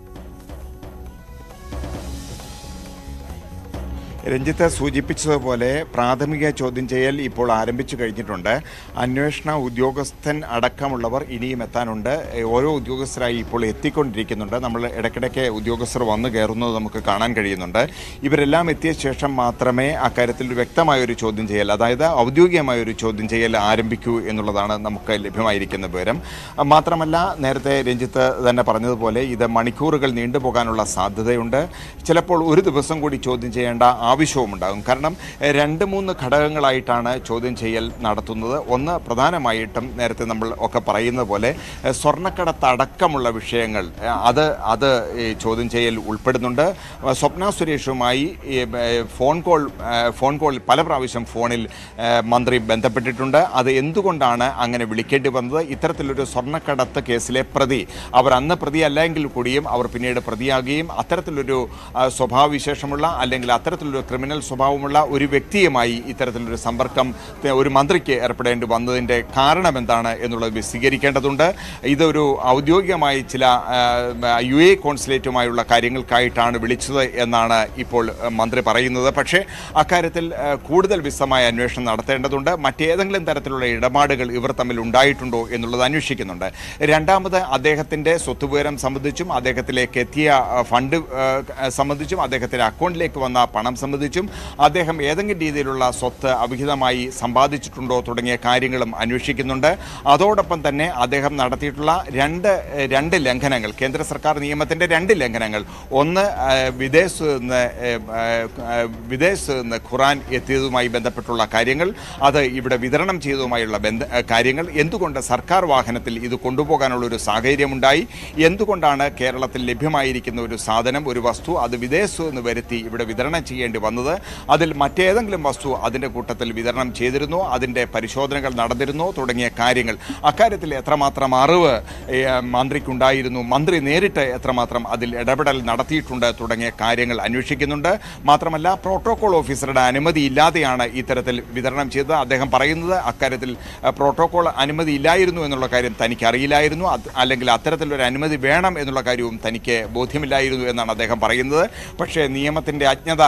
രഞ്ജിത്ത് സൂചിപ്പിച്ചതുപോലെ പ്രാഥമിക ചോദ്യം ചെയ്യൽ ഇപ്പോൾ ആരംഭിച്ചു കഴിഞ്ഞിട്ടുണ്ട് അന്വേഷണ ഉദ്യോഗസ്ഥൻ അടക്കമുള്ളവർ ഇനിയും എത്താനുണ്ട് ഏ, ഓരോ ഉദ്യോഗസ്ഥരായി ഇപ്പോൾ എത്തിക്കൊണ്ടിരിക്കുന്നുണ്ട് നമ്മൾ ഇടയ്ക്കിടയ്ക്ക് ഉദ്യോഗസ്ഥർ വന്നു കയറുന്നത് നമുക്ക് കാണാൻ കഴിയുന്നുണ്ട് ഇവരെല്ലാം എത്തിയ ശേഷം മാത്രമേ അക്കാര്യത്തിൽ ഒരു വ്യക്തമായ ഒരു ചോദ്യം ചെയ്യൽ അതായത് ഔദ്യോഗികമായ ഒരു ചോദ്യം ചെയ്യൽ ആരംഭിക്കൂ എന്നുള്ളതാണ് നമുക്ക് ലഭ്യമായിരിക്കുന്ന വിവരം ആ, മാത്രമല്ല നേരത്തെ രഞ്ജിത്ത് തന്നെ പറഞ്ഞതുപോലെ ഇത് മണിക്കൂറുകൾ നീണ്ടുപോകാനുള്ള സാധ്യതയുണ്ട് ചിലപ്പോൾ ഒരു ദിവസം കൂടി ചോദ്യം ചെയ്യേണ്ട ആവശ്യവും ഉണ്ടാകും കാരണം എഹ്, രണ്ട് മൂന്ന് ഘടകങ്ങളായിട്ടാണ് ചോദ്യം ചെയ്യൽ നടത്തുന്നത് ഒന്ന് പ്രധാനമായിട്ടും നേരത്തെ നമ്മൾ ഒക്കെ പറയുന്ന പോലെ എഹ്, സ്വർണ്ണക്കടത്ത് അടക്കമുള്ള വിഷയങ്ങൾ എഹ്, അത് അത് ഈ ചോദ്യം ചെയ്യൽ ഉൾപ്പെടുന്നുണ്ട് അഹ് സ്വപ്ന സുരേഷുമായി ഈ, ഏഹ്, ഫോൺ കോൾ ഏഹ്, ഫോൺ കോൾ പല പ്രാവശ്യം ഫോണിൽ ഏഹ്, മന്ത്രി ബന്ധപ്പെട്ടിട്ടുണ്ട് അത് എന്തുകൊണ്ടാണ് അങ്ങനെ വിളിക്കേണ്ടി വന്നത് ഇത്തരത്തിലൊരു സ്വർണ്ണക്കടത്ത് കേസിലെ പ്രതി അവർ അന്ന് പ്രതി അല്ലെങ്കിൽ കൂടിയും അവർ പിന്നീട് പ്രതിയാകുകയും അത്തരത്തിലൊരു ആ, സ്വഭാവവിശേഷമുള്ള അല്ലെങ്കിൽ അത്തരത്തിലൊരു ക്രിമിനൽ സ്വഭാവമുള്ള ഒരു വ്യക്തിയുമായി ഇത്തരത്തിലൊരു സമ്പർക്കം ത- ഒരു മന്ത്രിക്ക് ഏർപ്പെടേണ്ടി വന്നതിൻ്റെ കാരണം എന്താണ് എന്നുള്ളത് വിശദീകരിക്കേണ്ടതുണ്ട് ഇതൊരു ഔദ്യോഗികമായി ചില ആ, യു എ കോൺസുലേറ്റുമായുള്ള കാര്യങ്ങൾക്കായിട്ടാണ് വിളിച്ചത് എന്നാണ് ഇപ്പോൾ ആ, മന്ത്രി പറയുന്നത് പക്ഷേ അക്കാര്യത്തിൽ ആ, കൂടുതൽ വിശദമായ അന്വേഷണം നടത്തേണ്ടതുണ്ട് മറ്റേതെങ്കിലും തരത്തിലുള്ള ഇടപാടുകൾ ഇവർ തമ്മിൽ ഉണ്ടായിട്ടുണ്ടോ എന്നുള്ളത് അന്വേഷിക്കുന്നുണ്ട് രണ്ടാമത് അദ്ദേഹത്തിൻ്റെ സ്വത്തുവിവരം സംബന്ധിച്ചും അദ്ദേഹത്തിലേക്ക് എത്തിയ ആ, ഫണ്ട് ആ, സംബന്ധിച്ചും അദ്ദേഹത്തിൻ്റെ അക്കൗണ്ടിലേക്ക് വന്ന പണം സംബന്ധിച്ചും അദ്ദേഹം ഏതെങ്കിലും രീതിയിലുള്ള സ്വത്ത് അവിഹിതമായി സമ്പാദിച്ചിട്ടുണ്ടോ തുടങ്ങിയ കാര്യങ്ങളും അന്വേഷിക്കുന്നുണ്ട് അതോടൊപ്പം തന്നെ അദ്ദേഹം നടത്തിയിട്ടുള്ള രണ്ട് ഏഹ്, രണ്ട് ലംഘനങ്ങൾ കേന്ദ്ര സർക്കാർ നിയമത്തിൻ്റെ രണ്ട് ലംഘനങ്ങൾ ഒന്ന് ഏഹ്, വിദേശത്ത് നിന്ന് ഏഹ്, ഏഹ്, വിദേശത്ത് നിന്ന് ഖുറാൻ എത്തിയതുമായി ബന്ധപ്പെട്ടുള്ള കാര്യങ്ങൾ അത് ഇവിടെ വിതരണം ചെയ്തതുമായുള്ള ബന്ധ ഏഹ്, കാര്യങ്ങൾ എന്തുകൊണ്ട് സർക്കാർ വാഹനത്തിൽ ഇത് കൊണ്ടുപോകാനുള്ള ഒരു സാഹചര്യമുണ്ടായി എന്തുകൊണ്ടാണ് കേരളത്തിൽ ലഭ്യമായിരിക്കുന്ന ഒരു സാധനം ഒരു വസ്തു അത് വിദേശത്ത് നിന്ന് വരുത്തി ഇവിടെ വിതരണം ചെയ്യേണ്ടി വന്നത് അതിൽ മറ്റേതെങ്കിലും വസ്തു അതിൻ്റെ കൂട്ടത്തിൽ വിതരണം ചെയ്തിരുന്നോ അതിൻ്റെ പരിശോധനകൾ നടന്നിരുന്നോ തുടങ്ങിയ കാര്യങ്ങൾ അക്കാര്യത്തിൽ എത്രമാത്രം അറിവ് ഏഹ്, മന്ത്രിക്കുണ്ടായിരുന്നു മന്ത്രി നേരിട്ട് എത്രമാത്രം അതിൽ ഇടപെടൽ നടത്തിയിട്ടുണ്ട് തുടങ്ങിയ കാര്യങ്ങൾ അന്വേഷിക്കുന്നുണ്ട് മാത്രമല്ല പ്രോട്ടോകോൾ ഓഫീസറുടെ അനുമതി ഇല്ലാതെയാണ് ഇത്തരത്തിൽ വിതരണം ചെയ്തത് അദ്ദേഹം പറയുന്നത് അക്കാര്യത്തിൽ അഹ്, പ്രോട്ടോകോൾ അനുമതി ഇല്ലായിരുന്നു എന്നുള്ള കാര്യം തനിക്ക് അറിയില്ലായിരുന്നു അത് അല്ലെങ്കിൽ അത്തരത്തിലൊരു അനുമതി വേണം എന്നുള്ള കാര്യവും തനിക്ക് ബോധ്യമില്ലായിരുന്നു എന്നാണ് അദ്ദേഹം പറയുന്നത് പക്ഷേ നിയമത്തിൻ്റെ അജ്ഞത അത്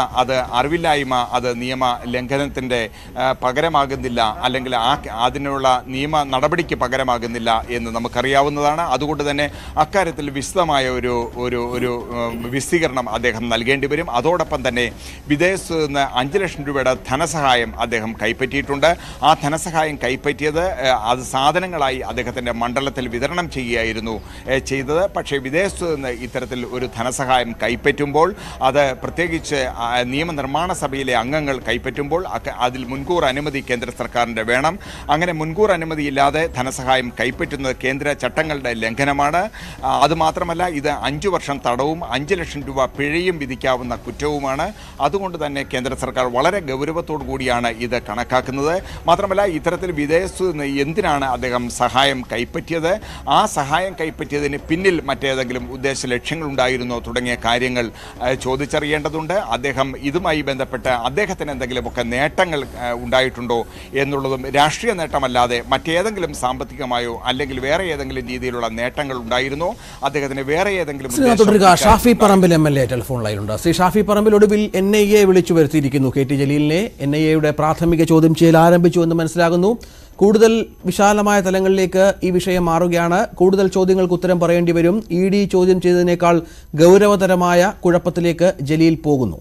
അറിവില്ലായ്മ അത് നിയമ ലംഘനത്തിൻ്റെ ആ, പകരമാകുന്നില്ല അല്ലെങ്കിൽ ആ അതിനുള്ള നിയമ നടപടിക്ക് പകരമാകുന്നില്ല എന്ന് നമുക്കറിയാവുന്നതാണ് അതുകൊണ്ട് തന്നെ അക്കാര്യത്തിൽ വിശദമായ ഒരു ഒരു ഒരു ഉം, വിശദീകരണം അദ്ദേഹം നൽകേണ്ടി വരും അതോടൊപ്പം തന്നെ വിദേശത്ത് നിന്ന് അഞ്ച് ലക്ഷം രൂപയുടെ ധനസഹായം അദ്ദേഹം കൈപ്പറ്റിയിട്ടുണ്ട് ആ ധനസഹായം കൈപ്പറ്റിയത് ഏഹ്, അത് സാധനങ്ങളായി അദ്ദേഹത്തിൻ്റെ മണ്ഡലത്തിൽ വിതരണം ചെയ്യുകയായിരുന്നു ഏഹ്, ചെയ്തത് പക്ഷേ വിദേശത്ത് നിന്ന് ഇത്തരത്തിൽ ഒരു ധനസഹായം കൈപ്പറ്റുമ്പോൾ അത് പ്രത്യേകിച്ച് ആ, നിയമനിർമ്മാണ സഭയിലെ അംഗങ്ങൾ കൈപ്പറ്റുമ്പോൾ അക്ക- അതിൽ മുൻകൂർ അനുമതി കേന്ദ്ര സർക്കാരിൻ്റെ വേണം അങ്ങനെ മുൻകൂർ അനുമതിയില്ലാതെ ധനസഹായം കൈപ്പറ്റുന്നത് കേന്ദ്ര ചട്ടങ്ങളുടെ ലംഘനമാണ് ആ, അതുമാത്രമല്ല ഇത് അഞ്ചു വർഷം തടവും അഞ്ച് ലക്ഷം രൂപ പിഴയും വിധിക്കാവുന്ന കുറ്റവുമാണ് അതുകൊണ്ട് തന്നെ കേന്ദ്ര സർക്കാർ വളരെ ഗൗരവത്തോടു കൂടിയാണ് ഇത് കണക്കാക്കുന്നത് മാത്രമല്ല ഇത്തരത്തിൽ വിദേശത്ത് നിന്ന് എന്തിനാണ് അദ്ദേഹം സഹായം കൈപ്പറ്റിയത് ആ സഹായം കൈപ്പറ്റിയതിന് പിന്നിൽ മറ്റേതെങ്കിലും ഉദ്ദേശ ലക്ഷ്യങ്ങളുണ്ടായിരുന്നോ തുടങ്ങിയ കാര്യങ്ങൾ ആ, ചോദിച്ചറിയേണ്ടതുണ്ട് അദ്ദേഹം ഇതുമായി ബന്ധപ്പെട്ട് അദ്ദേഹത്തിന് എന്തെങ്കിലുമൊക്കെ നേട്ടങ്ങൾ ആ, ഉണ്ടായിട്ടുണ്ടോ എന്നുള്ളതും രാഷ്ട്രീയ നേട്ടമല്ലാതെ മറ്റേതെങ്കിലും സാമ്പത്തികമായോ അല്ലെങ്കിൽ വേറെ ഏതെങ്കിലും രീതിയിലുള്ള നേട്ടങ്ങൾ ഉണ്ടായിരുന്നോ അദ്ദേഹത്തിന് വേറെ ഏതെങ്കിലും ശ്രീ ഉദ്ദേശം തുടരുക ഇക്കാര്യത്തിൽ Shafi Parambil M L A telephone ലൈനുണ്ട് ശ്രീ ഷാഫി പറമ്പിൽ ഒടുവിൽ എൻ ഐ എ വിളിച്ചു വരുത്തിയിരിക്കുന്നു കെ ടി ജലീലിനെ എൻ ഐ എയുടെ പ്രാഥമിക ചോദ്യം ചെയ്യൽ ആരംഭിച്ചു എന്ന് മനസ്സിലാകുന്നു കൂടുതൽ വിശാലമായ തലങ്ങളിലേക്ക് ഈ വിഷയം മാറുകയാണ് കൂടുതൽ ചോദ്യങ്ങൾക്ക് ഉത്തരം പറയേണ്ടി വരും ഇ ഡി ചോദ്യം ചെയ്തതിനേക്കാൾ ഗൗരവതരമായ കുഴപ്പത്തിലേക്ക് ജലീൽ പോകുന്നു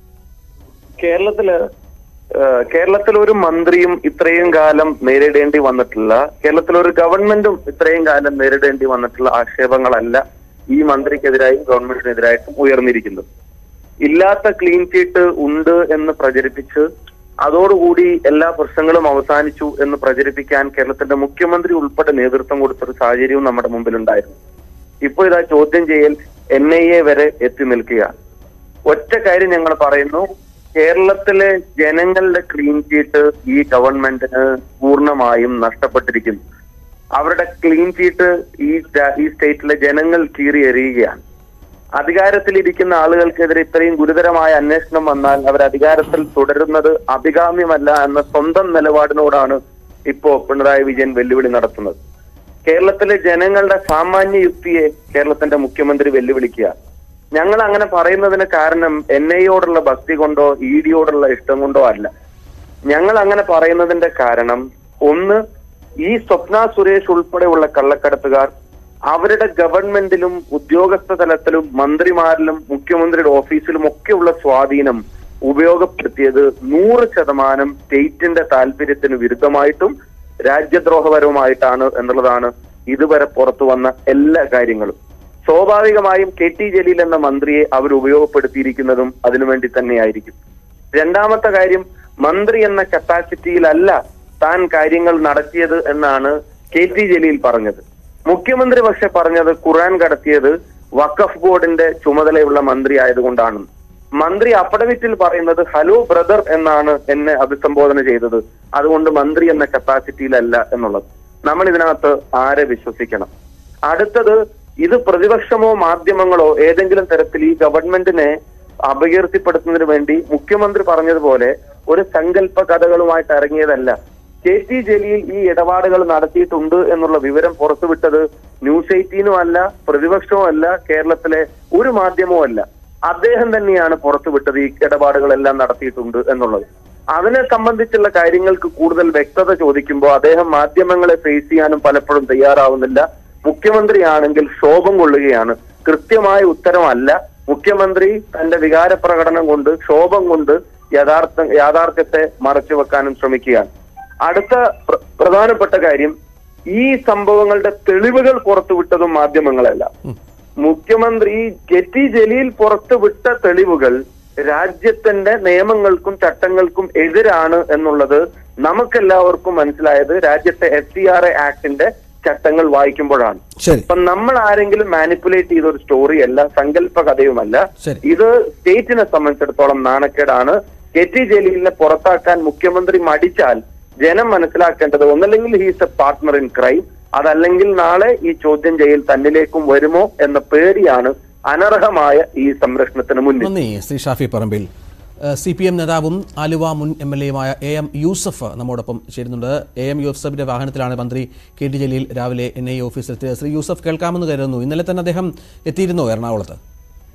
കേരളത്തില് ഏഹ്, കേരളത്തിൽ ഒരു മന്ത്രിയും ഇത്രയും കാലം നേരിടേണ്ടി വന്നിട്ടില്ല കേരളത്തിൽ ഒരു ഗവൺമെന്റും ഇത്രയും കാലം നേരിടേണ്ടി വന്നിട്ടുള്ള ആക്ഷേപങ്ങളല്ല ഈ മന്ത്രിക്കെതിരായും ഗവൺമെന്റിനെതിരായിട്ടും ഉയർന്നിരിക്കുന്നത് ഇല്ലാത്ത ക്ലീൻ ചീറ്റ് ഉണ്ട് എന്ന് പ്രചരിപ്പിച്ച് അതോടുകൂടി എല്ലാ പ്രശ്നങ്ങളും അവസാനിച്ചു എന്ന് പ്രചരിപ്പിക്കാൻ കേരളത്തിന്റെ മുഖ്യമന്ത്രി ഉൾപ്പെടെ നേതൃത്വം കൊടുത്തൊരു സാഹചര്യവും നമ്മുടെ മുമ്പിലുണ്ടായിരുന്നു ഇപ്പോൾ ഇതാ ചോദ്യം ചെയ്യൽ എൻ ഐ എ വരെ എത്തി നിൽക്കുകയാണ് ഒറ്റ കാര്യം ഞങ്ങൾ പറയുന്നു കേരളത്തിലെ ജനങ്ങളുടെ ക്ലീൻ ചീറ്റ് ഈ ഗവൺമെന്റിന് പൂർണ്ണമായും നഷ്ടപ്പെട്ടിരിക്കുന്നു അവരുടെ ക്ലീൻ ചീറ്റ് ഈ രാ- ഈ സ്റ്റേറ്റിലെ ജനങ്ങൾ കീറി എറിയുകയാണ് അധികാരത്തിലിരിക്കുന്ന ആളുകൾക്കെതിരെ ഇത്രയും ഗുരുതരമായ അന്വേഷണം വന്നാൽ അവർ അധികാരത്തിൽ തുടരുന്നത് അഭികാമ്യമല്ല എന്ന സ്വന്തം നിലപാടിനോടാണ് ഇപ്പോ പിണറായി വിജയൻ വെല്ലുവിളി നടത്തുന്നത് കേരളത്തിലെ ജനങ്ങളുടെ സാമാന്യ യുക്തിയെ കേരളത്തിന്റെ മുഖ്യമന്ത്രി വെല്ലുവിളിക്കുക ഞങ്ങൾ അങ്ങനെ പറയുന്നതിന് കാരണം എൻ ഐയോടുള്ള ഭക്തി കൊണ്ടോ ഇ ഡിയോടുള്ള ഇഷ്ടം കൊണ്ടോ അല്ല ഞങ്ങൾ അങ്ങനെ പറയുന്നതിന്റെ കാരണം ഒന്ന് ഈ സ്വപ്ന സുരേഷ് ഉൾപ്പെടെയുള്ള കള്ളക്കടത്തുകാർ അവരുടെ ഗവൺമെന്റിലും ഉദ്യോഗസ്ഥ തലത്തിലും മന്ത്രിമാരിലും മുഖ്യമന്ത്രിയുടെ ഓഫീസിലും ഒക്കെയുള്ള സ്വാധീനം ഉപയോഗപ്പെടുത്തിയത് നൂറ് ശതമാനം സ്റ്റേറ്റിന്റെ താല്പര്യത്തിന് വിരുദ്ധമായിട്ടും രാജ്യദ്രോഹപരവുമായിട്ടാണ് എന്നുള്ളതാണ് ഇതുവരെ പുറത്തു വന്ന എല്ലാ കാര്യങ്ങളും സ്വാഭാവികമായും കെ ടി ജലീൽ എന്ന മന്ത്രിയെ അവർ ഉപയോഗപ്പെടുത്തിയിരിക്കുന്നതും അതിനുവേണ്ടി തന്നെയായിരിക്കും രണ്ടാമത്തെ കാര്യം മന്ത്രി എന്ന കപ്പാസിറ്റിയിലല്ല താൻ കാര്യങ്ങൾ നടത്തിയത് എന്നാണ് കെ ടി ജലീൽ പറഞ്ഞത് മുഖ്യമന്ത്രി പക്ഷെ പറഞ്ഞത് ഖുറാൻ കടത്തിയത് വഖഫ് ബോർഡിന്റെ ചുമതലയുള്ള മന്ത്രി ആയതുകൊണ്ടാണ് മന്ത്രി അഫിഡവിറ്റിൽ പറയുന്നത് ഹലോ ബ്രദർ എന്നാണ് എന്നെ അഭിസംബോധന ചെയ്തത് അതുകൊണ്ട് മന്ത്രി എന്ന കപ്പാസിറ്റിയിലല്ല എന്നുള്ളത് നമ്മൾ ഇതിനകത്ത് ആരെ വിശ്വസിക്കണം അടുത്തത് ഇത് പ്രതിപക്ഷമോ മാധ്യമങ്ങളോ ഏതെങ്കിലും തരത്തിൽ ഈ ഗവൺമെന്റിനെ അപകീർത്തിപ്പെടുത്തുന്നതിന് വേണ്ടി മുഖ്യമന്ത്രി പറഞ്ഞതുപോലെ ഒരു സങ്കല്പ കഥകളുമായിട്ട് ഇറങ്ങിയതല്ല കെ ടി ജലീൽ ഈ ഇടപാടുകൾ നടത്തിയിട്ടുണ്ട് എന്നുള്ള വിവരം പുറത്തുവിട്ടത് ന്യൂസ് എയ്റ്റീനും അല്ല പ്രതിപക്ഷവും അല്ല കേരളത്തിലെ ഒരു മാധ്യമവും അല്ല അദ്ദേഹം തന്നെയാണ് പുറത്തുവിട്ടത് ഈ ഇടപാടുകളെല്ലാം നടത്തിയിട്ടുണ്ട് എന്നുള്ളത് അതിനെ സംബന്ധിച്ചുള്ള കാര്യങ്ങൾക്ക് കൂടുതൽ വ്യക്തത ചോദിക്കുമ്പോൾ അദ്ദേഹം മാധ്യമങ്ങളെ ഫേസ് ചെയ്യാനും പലപ്പോഴും തയ്യാറാവുന്നില്ല മുഖ്യമന്ത്രിയാണെങ്കിൽ ക്ഷോഭം കൊള്ളുകയാണ് കൃത്യമായ ഉത്തരമല്ല മുഖ്യമന്ത്രി തന്റെ വികാര പ്രകടനം കൊണ്ട് ക്ഷോഭം കൊണ്ട് യഥാർത്ഥ യാഥാർത്ഥ്യത്തെ മറച്ചു വെക്കാനും ശ്രമിക്കുകയാണ് അടുത്ത പ്ര- പ്രധാനപ്പെട്ട കാര്യം ഈ സംഭവങ്ങളുടെ തെളിവുകൾ പുറത്തുവിട്ടതും മാധ്യമങ്ങളല്ല മുഖ്യമന്ത്രി കെ ടി ജലീൽ പുറത്തുവിട്ട തെളിവുകൾ രാജ്യത്തിന്റെ നിയമങ്ങൾക്കും ചട്ടങ്ങൾക്കും എതിരാണ് എന്നുള്ളത് നമുക്കെല്ലാവർക്കും മനസ്സിലായത് രാജ്യത്തെ എഫ് സി ആർ എ ആക്ടിന്റെ ചട്ടങ്ങൾ വായിക്കുമ്പോഴാണ് ശരി അപ്പൊ നമ്മൾ ആരെങ്കിലും മാനിപ്പുലേറ്റ് ചെയ്ത ഒരു സ്റ്റോറി അല്ല സങ്കല്പ കഥയുമല്ല ശരി. ഇത് സ്റ്റേറ്റിനെ സംബന്ധിച്ചിടത്തോളം നാണക്കേടാണ് കെ ടി ജലീലിനെ പുറത്താക്കാൻ മുഖ്യമന്ത്രി മടിച്ചാൽ ജനം മനസ്സിലാക്കേണ്ടത് ഒന്നല്ലെങ്കിൽ he's a partner in crime അതല്ലെങ്കിൽ നാളെ ഈ ചോദ്യം ചെയ്യൽ തന്നിലേക്കും വരുമോ എന്ന പേടിയാണ് അനർഹമായ ഈ സംരക്ഷണത്തിന് മുന്നിൽ നന്ദി Shri Shafi Parambil C P M നേതാവും ആലുവ മുൻ എം എൽ എയുമായ എ എം യൂസഫ് നമ്മോടൊപ്പം ചേരുന്നുണ്ട് എ എം യൂസഫിന്റെ വാഹനത്തിലാണ് മന്ത്രി കെ ടി ജലീൽ രാവിലെ എൻ ഐ ഓഫീസിലെത്തിയത് ശ്രീ യൂസഫ് കേൾക്കാമെന്ന് കരുതുന്നു ഇന്നലെ തന്നെ അദ്ദേഹം എത്തിയിരുന്നോ എറണാകുളത്ത്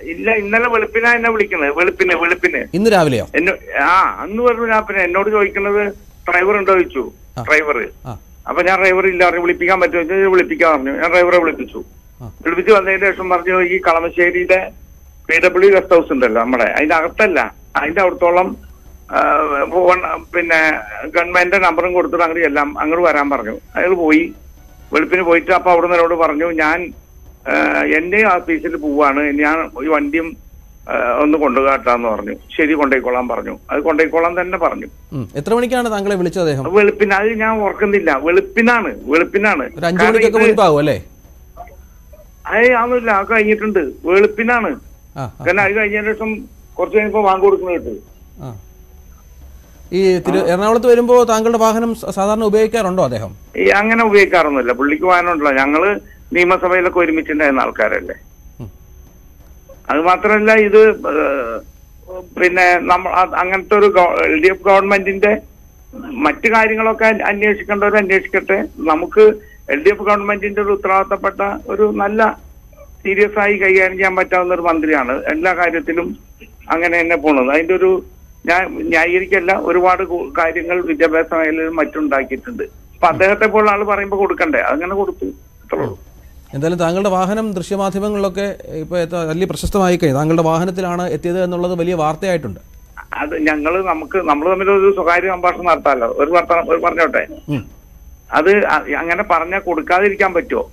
ഇല്ല ഇന്നലെ വെളുപ്പിനാ എന്നെ വിളിക്കുന്നത് വെളുപ്പിന് വെളുപ്പിന് ഇന്ന് രാവിലെയോ എന്നെ ആ അന്ന് പറഞ്ഞു ഞാൻ പിന്നെ എന്നോട് ചോദിക്കുന്നത് ഡ്രൈവർ ഉണ്ടോ ചോദിച്ചു ഡ്രൈവർ ആ. അപ്പൊ ഞാൻ ഡ്രൈവർ ഇല്ല പറഞ്ഞു വിളിപ്പിക്കാൻ പറ്റുമോ ചോദിച്ചു വിളിപ്പിക്കാൻ പറഞ്ഞു ഞാൻ ഡ്രൈവറെ വിളിപ്പിച്ചു വിളിപ്പിച്ച് വന്നതിന് ശേഷം പറഞ്ഞു ഈ കളമശ്ശേരിയിലെ പി ഡബ്ല്യു ഗസ്റ്റ് ഹൗസ് ഉണ്ടല്ലോ നമ്മുടെ അതിന്റെ അകത്തല്ല അതിന്റെ അവിടത്തോളം ആ, ഫോൺ- പിന്നെ ഗവൺമെന്റിന്റെ നമ്പറും കൊടുത്തിട്ട് അങ്ങോട്ട് എല്ലാം അങ്ങോട്ട് വരാൻ പറഞ്ഞു അയാൾ പോയി വെളുപ്പിന് പോയിട്ട് അപ്പൊ അവിടെ നിന്നോട് പറഞ്ഞു ഞാൻ ആ, എന്റെ ഓഫീസിൽ പോവാണ് ഞാൻ ഈ വണ്ടിയും ആ, ഒന്ന് കൊണ്ടുകാട്ടാന്ന് പറഞ്ഞു ശരി കൊണ്ടുപോയിക്കോളാൻ പറഞ്ഞു അത് കൊണ്ടുപോയിക്കോളാൻ തന്നെ പറഞ്ഞു ഉം. എത്ര മണിക്കാണ് താങ്കളെ വിളിച്ചത് അദ്ദേഹം വെളുപ്പിന് അത് ഞാൻ ഓർക്കുന്നില്ല വെളുപ്പിനാണ് വെളുപ്പിനാണ് ഒരു അഞ്ചു മണിക്കൊക്കെ മുൻപാകും അല്ലേ അയ് അതൊന്നുമില്ല അത് കഴിഞ്ഞിട്ടുണ്ട് വെളുപ്പിനാണ് ആ കാരണം അത് കഴിഞ്ഞതിന് ശേഷം കുറച്ച് കഴിഞ്ഞപ്പോ വാങ്ങി കൊടുക്കുന്നത് ആ ഈ തിരു എറണാകുളത്ത് വരുമ്പോൾ താങ്കളുടെ വാഹനം സ- സാധാരണ ഉപയോഗിക്കാറുണ്ടോ അദ്ദേഹം ഈ അങ്ങനെ ഉപയോഗിക്കാറൊന്നുമില്ല പുള്ളിക്ക് വാഹനമുണ്ടല്ലോ ഞങ്ങള് നിയമസഭയിലൊക്കെ ഒരുമിച്ചുണ്ടായിരുന്ന ആൾക്കാരല്ലേ അത് മാത്രമല്ല ഇത് ഏഹ്, പിന്നെ നമ്മ അത് അങ്ങനത്തെ ഒരു എൽ ഡി എഫ് ഗവൺമെന്റിന്റെ മറ്റു കാര്യങ്ങളൊക്കെ അന്വ- അന്വേഷിക്കേണ്ടവർ അന്വേഷിക്കട്ടെ നമുക്ക് എൽ ഡി എഫ് ഗവൺമെന്റിന്റെ ഒരു ഉത്തരവാദിത്തപ്പെട്ട ഒരു നല്ല സീരിയസ് ആയി കൈകാര്യം ചെയ്യാൻ പറ്റാവുന്ന ഒരു മന്ത്രിയാണ് എല്ലാ കാര്യത്തിലും അങ്ങനെ തന്നെ പോണത് അതിന്റെ ഒരു ഞാൻ ന്യായീകരിക്കല്ല ഒരുപാട് കു- കാര്യങ്ങൾ വിദ്യാഭ്യാസ മേഖലയിലും മറ്റുണ്ടാക്കിയിട്ടുണ്ട് അപ്പൊ അദ്ദേഹത്തെ പോലുള്ള ആൾ പറയുമ്പോൾ കൊടുക്കണ്ടേ അങ്ങനെ കൊടുത്തു അത്രേ ഉള്ളൂ എന്തായാലും താങ്കളുടെ വാഹനം ദൃശ്യമാധ്യമങ്ങളിലൊക്കെ ഇപ്പോൾ എത്ര- വലിയ പ്രശസ്തമായി കഴിഞ്ഞു താങ്കളുടെ വാഹനത്തിലാണ് എത്തിയത് എന്നുള്ളത് വലിയ വാർത്തയായിട്ടുണ്ട് അത് ഞങ്ങള് നമുക്ക് നമ്മൾ തമ്മിൽ ഒരു സ്വകാര്യ സംഭാഷണം നടത്താമല്ലോ ഒരു വർത്തമാനം ഒരു പറഞ്ഞോട്ടെ ഉം. അത് അ- അങ്ങനെ പറഞ്ഞാൽ കൊടുക്കാതിരിക്കാൻ പറ്റുമോ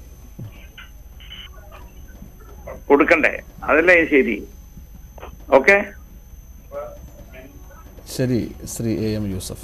കൊടുക്കണ്ടേ അതല്ലേ ശരി ഓക്കെ ശരി ശ്രീ എ എം യൂസഫ്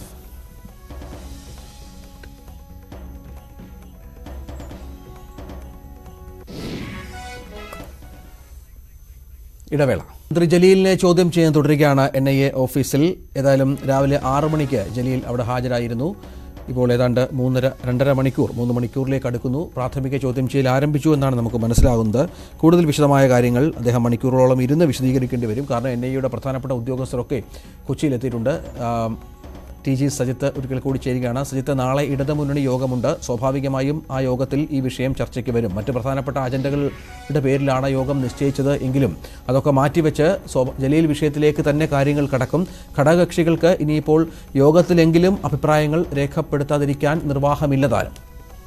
ഇടവേള മന്ത്രി ജലീലിനെ ചോദ്യം ചെയ്യാൻ തുടരുകയാണ് എൻ ഐ എ ഓഫീസിൽ ഏതായാലും രാവിലെ ആറ് മണിക്ക് ജലീൽ അവിടെ ഹാജരായിരുന്നു ഇപ്പോൾ ഏതാണ്ട് മൂന്നര രണ്ടര മണിക്കൂർ മൂന്ന് മണിക്കൂറിലേക്ക് അടുക്കുന്നു പ്രാഥമിക ചോദ്യം ചെയ്യൽ ആരംഭിച്ചു എന്നാണ് നമുക്ക് മനസ്സിലാകുന്നത് കൂടുതൽ വിശദമായ കാര്യങ്ങൾ അദ്ദേഹം മണിക്കൂറുകളോളം ഇരുന്ന് വിശദീകരിക്കേണ്ടി വരും കാരണം എൻ ഐ എയുടെ പ്രധാനപ്പെട്ട ഉദ്യോഗസ്ഥരൊക്കെ കൊച്ചിയിലെത്തിയിട്ടുണ്ട് ആം, ടി ജി സജിത്ത് ഒരിക്കൽ കൂടി ചേരുകയാണ് സജിത്ത് നാളെ ഇടതുമുന്നണി യോഗമുണ്ട് സ്വാഭാവികമായും ആ യോഗത്തിൽ ഈ വിഷയം ചർച്ചയ്ക്ക് വരും മറ്റ് പ്രധാനപ്പെട്ട അജണ്ടകളുടെ പേരിലാണ് യോഗം നിശ്ചയിച്ചത് എങ്കിലും അതൊക്കെ മാറ്റിവെച്ച് സ്വ- ജലീൽ വിഷയത്തിലേക്ക് തന്നെ കാര്യങ്ങൾ കടക്കും ഘടകകക്ഷികൾക്ക് ഇനിയിപ്പോൾ യോഗത്തിലെങ്കിലും അഭിപ്രായങ്ങൾ രേഖപ്പെടുത്താതിരിക്കാൻ നിർവാഹമില്ലതാനും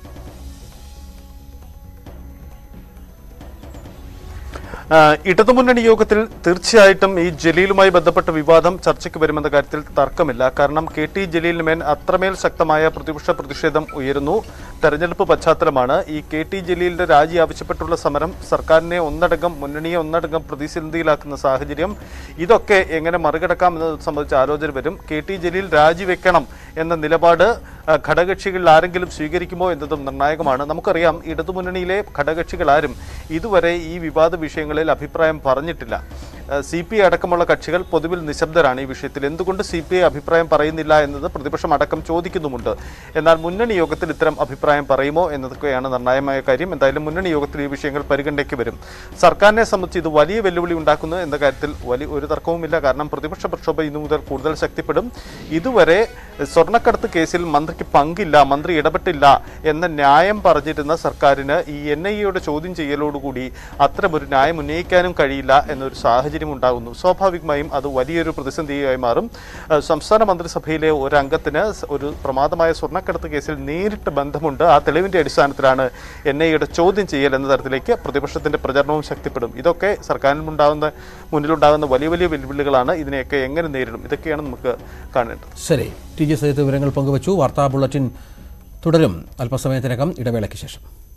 ആ, ഇടതുമുന്നണി യോഗത്തിൽ തീർച്ചയായിട്ടും ഈ ജലീലുമായി ബന്ധപ്പെട്ട വിവാദം ചർച്ചയ്ക്ക് വരുമെന്ന കാര്യത്തിൽ തർക്കമില്ല കാരണം കെ ടി ജലീലിന് മേൽ അത്രമേൽ ശക്തമായ പ്രതിപക്ഷ പ്രതിഷേധം ഉയരുന്നു തെരഞ്ഞെടുപ്പ് പശ്ചാത്തലമാണ് ഈ കെ ടി ജലീലിന്റെ രാജി ആവശ്യപ്പെട്ടുള്ള സമരം സർക്കാരിനെ ഒന്നടങ്കം മുന്നണിയെ ഒന്നടങ്കം പ്രതിസന്ധിയിലാക്കുന്ന സാഹചര്യം ഇതൊക്കെ എങ്ങനെ മറികടക്കാം എന്നത് സംബന്ധിച്ച് ആലോചന വരും കെ ടി ജലീൽ രാജിവെക്കണം എന്ന നിലപാട് ആ, ഘടകകക്ഷികളിൽ ആരെങ്കിലും സ്വീകരിക്കുമോ എന്നതും നിർണായകമാണ് നമുക്കറിയാം ഇടതുമുന്നണിയിലെ ഘടകകക്ഷികൾ ആരും ഇതുവരെ ഈ വിവാദ വിഷയങ്ങളിൽ അഭിപ്രായം പറഞ്ഞിട്ടില്ല സി പി ഐ അടക്കമുള്ള കക്ഷികൾ പൊതുവിൽ നിശബ്ദരാണ് ഈ വിഷയത്തിൽ എന്തുകൊണ്ട് സി പി ഐ അഭിപ്രായം പറയുന്നില്ല എന്നത് പ്രതിപക്ഷം അടക്കം ചോദിക്കുന്നുമുണ്ട് എന്നാൽ മുന്നണി യോഗത്തിൽ ഇത്തരം അഭിപ്രായം പറയുമോ എന്നതൊക്കെയാണ് നിർണായകമായ കാര്യം എന്തായാലും മുന്നണി യോഗത്തിൽ ഈ വിഷയങ്ങൾ പരിഗണനയ്ക്ക് വരും സർക്കാരിനെ സംബന്ധിച്ച് ഇത് വലിയ വെല്ലുവിളി ഉണ്ടാക്കുന്നു എന്ന കാര്യത്തിൽ വലിയ ഒരു തർക്കവുമില്ല കാരണം പ്രതിപക്ഷ പ്രക്ഷോഭം ഇന്നു മുതൽ കൂടുതൽ ശക്തിപ്പെടും ഇതുവരെ സ്വർണ്ണക്കടത്ത് കേസിൽ മന്ത്രിക്ക് പങ്കില്ല മന്ത്രി ഇടപെട്ടില്ല എന്ന ന്യായം പറഞ്ഞിരുന്ന സർക്കാരിന് ഈ എൻ ഐ എയുടെ ചോദ്യം ചെയ്യലോടുകൂടി അത്തരമൊരു ന്യായം ഉന്നയിക്കാനും കഴിയില്ല എന്നൊരു സാഹചര്യം ഉണ്ടാകുന്നു സ്വാഭാവികമായും അത് വലിയൊരു പ്രതിസന്ധിയായി മാറും ഏഹ് സംസ്ഥാന മന്ത്രിസഭയിലെ ഒരു അംഗത്തിന് സ- ഒരു പ്രമാദമായ സ്വർണ്ണക്കടത്ത് കേസിൽ നേരിട്ട് ബന്ധമുണ്ട് ആ തെളിവിന്റെ അടിസ്ഥാനത്തിലാണ് എൻ ഐ എയുടെ ചോദ്യം ചെയ്യൽ എന്ന തരത്തിലേക്ക് പ്രതിപക്ഷത്തിന്റെ പ്രചരണവും ശക്തിപ്പെടും ഇതൊക്കെ സർക്കാരിനുണ്ടാകുന്ന മുന്നിലുണ്ടാകുന്ന വലിയ വലിയ വെല്ലുവിളികളാണ് ഇതിനെയൊക്കെ എങ്ങനെ നേരിടും ഇതൊക്കെയാണ് നമുക്ക് കാണേണ്ടത് ശരി ടി ജി സജിത്ത് വിവരങ്ങൾ പങ്കുവച്ചു വാർത്താ ബുള്ളറ്റിൻ തുടരും അല്പസമയത്തിനകം ഇടവേളയ്ക്ക് ശേഷം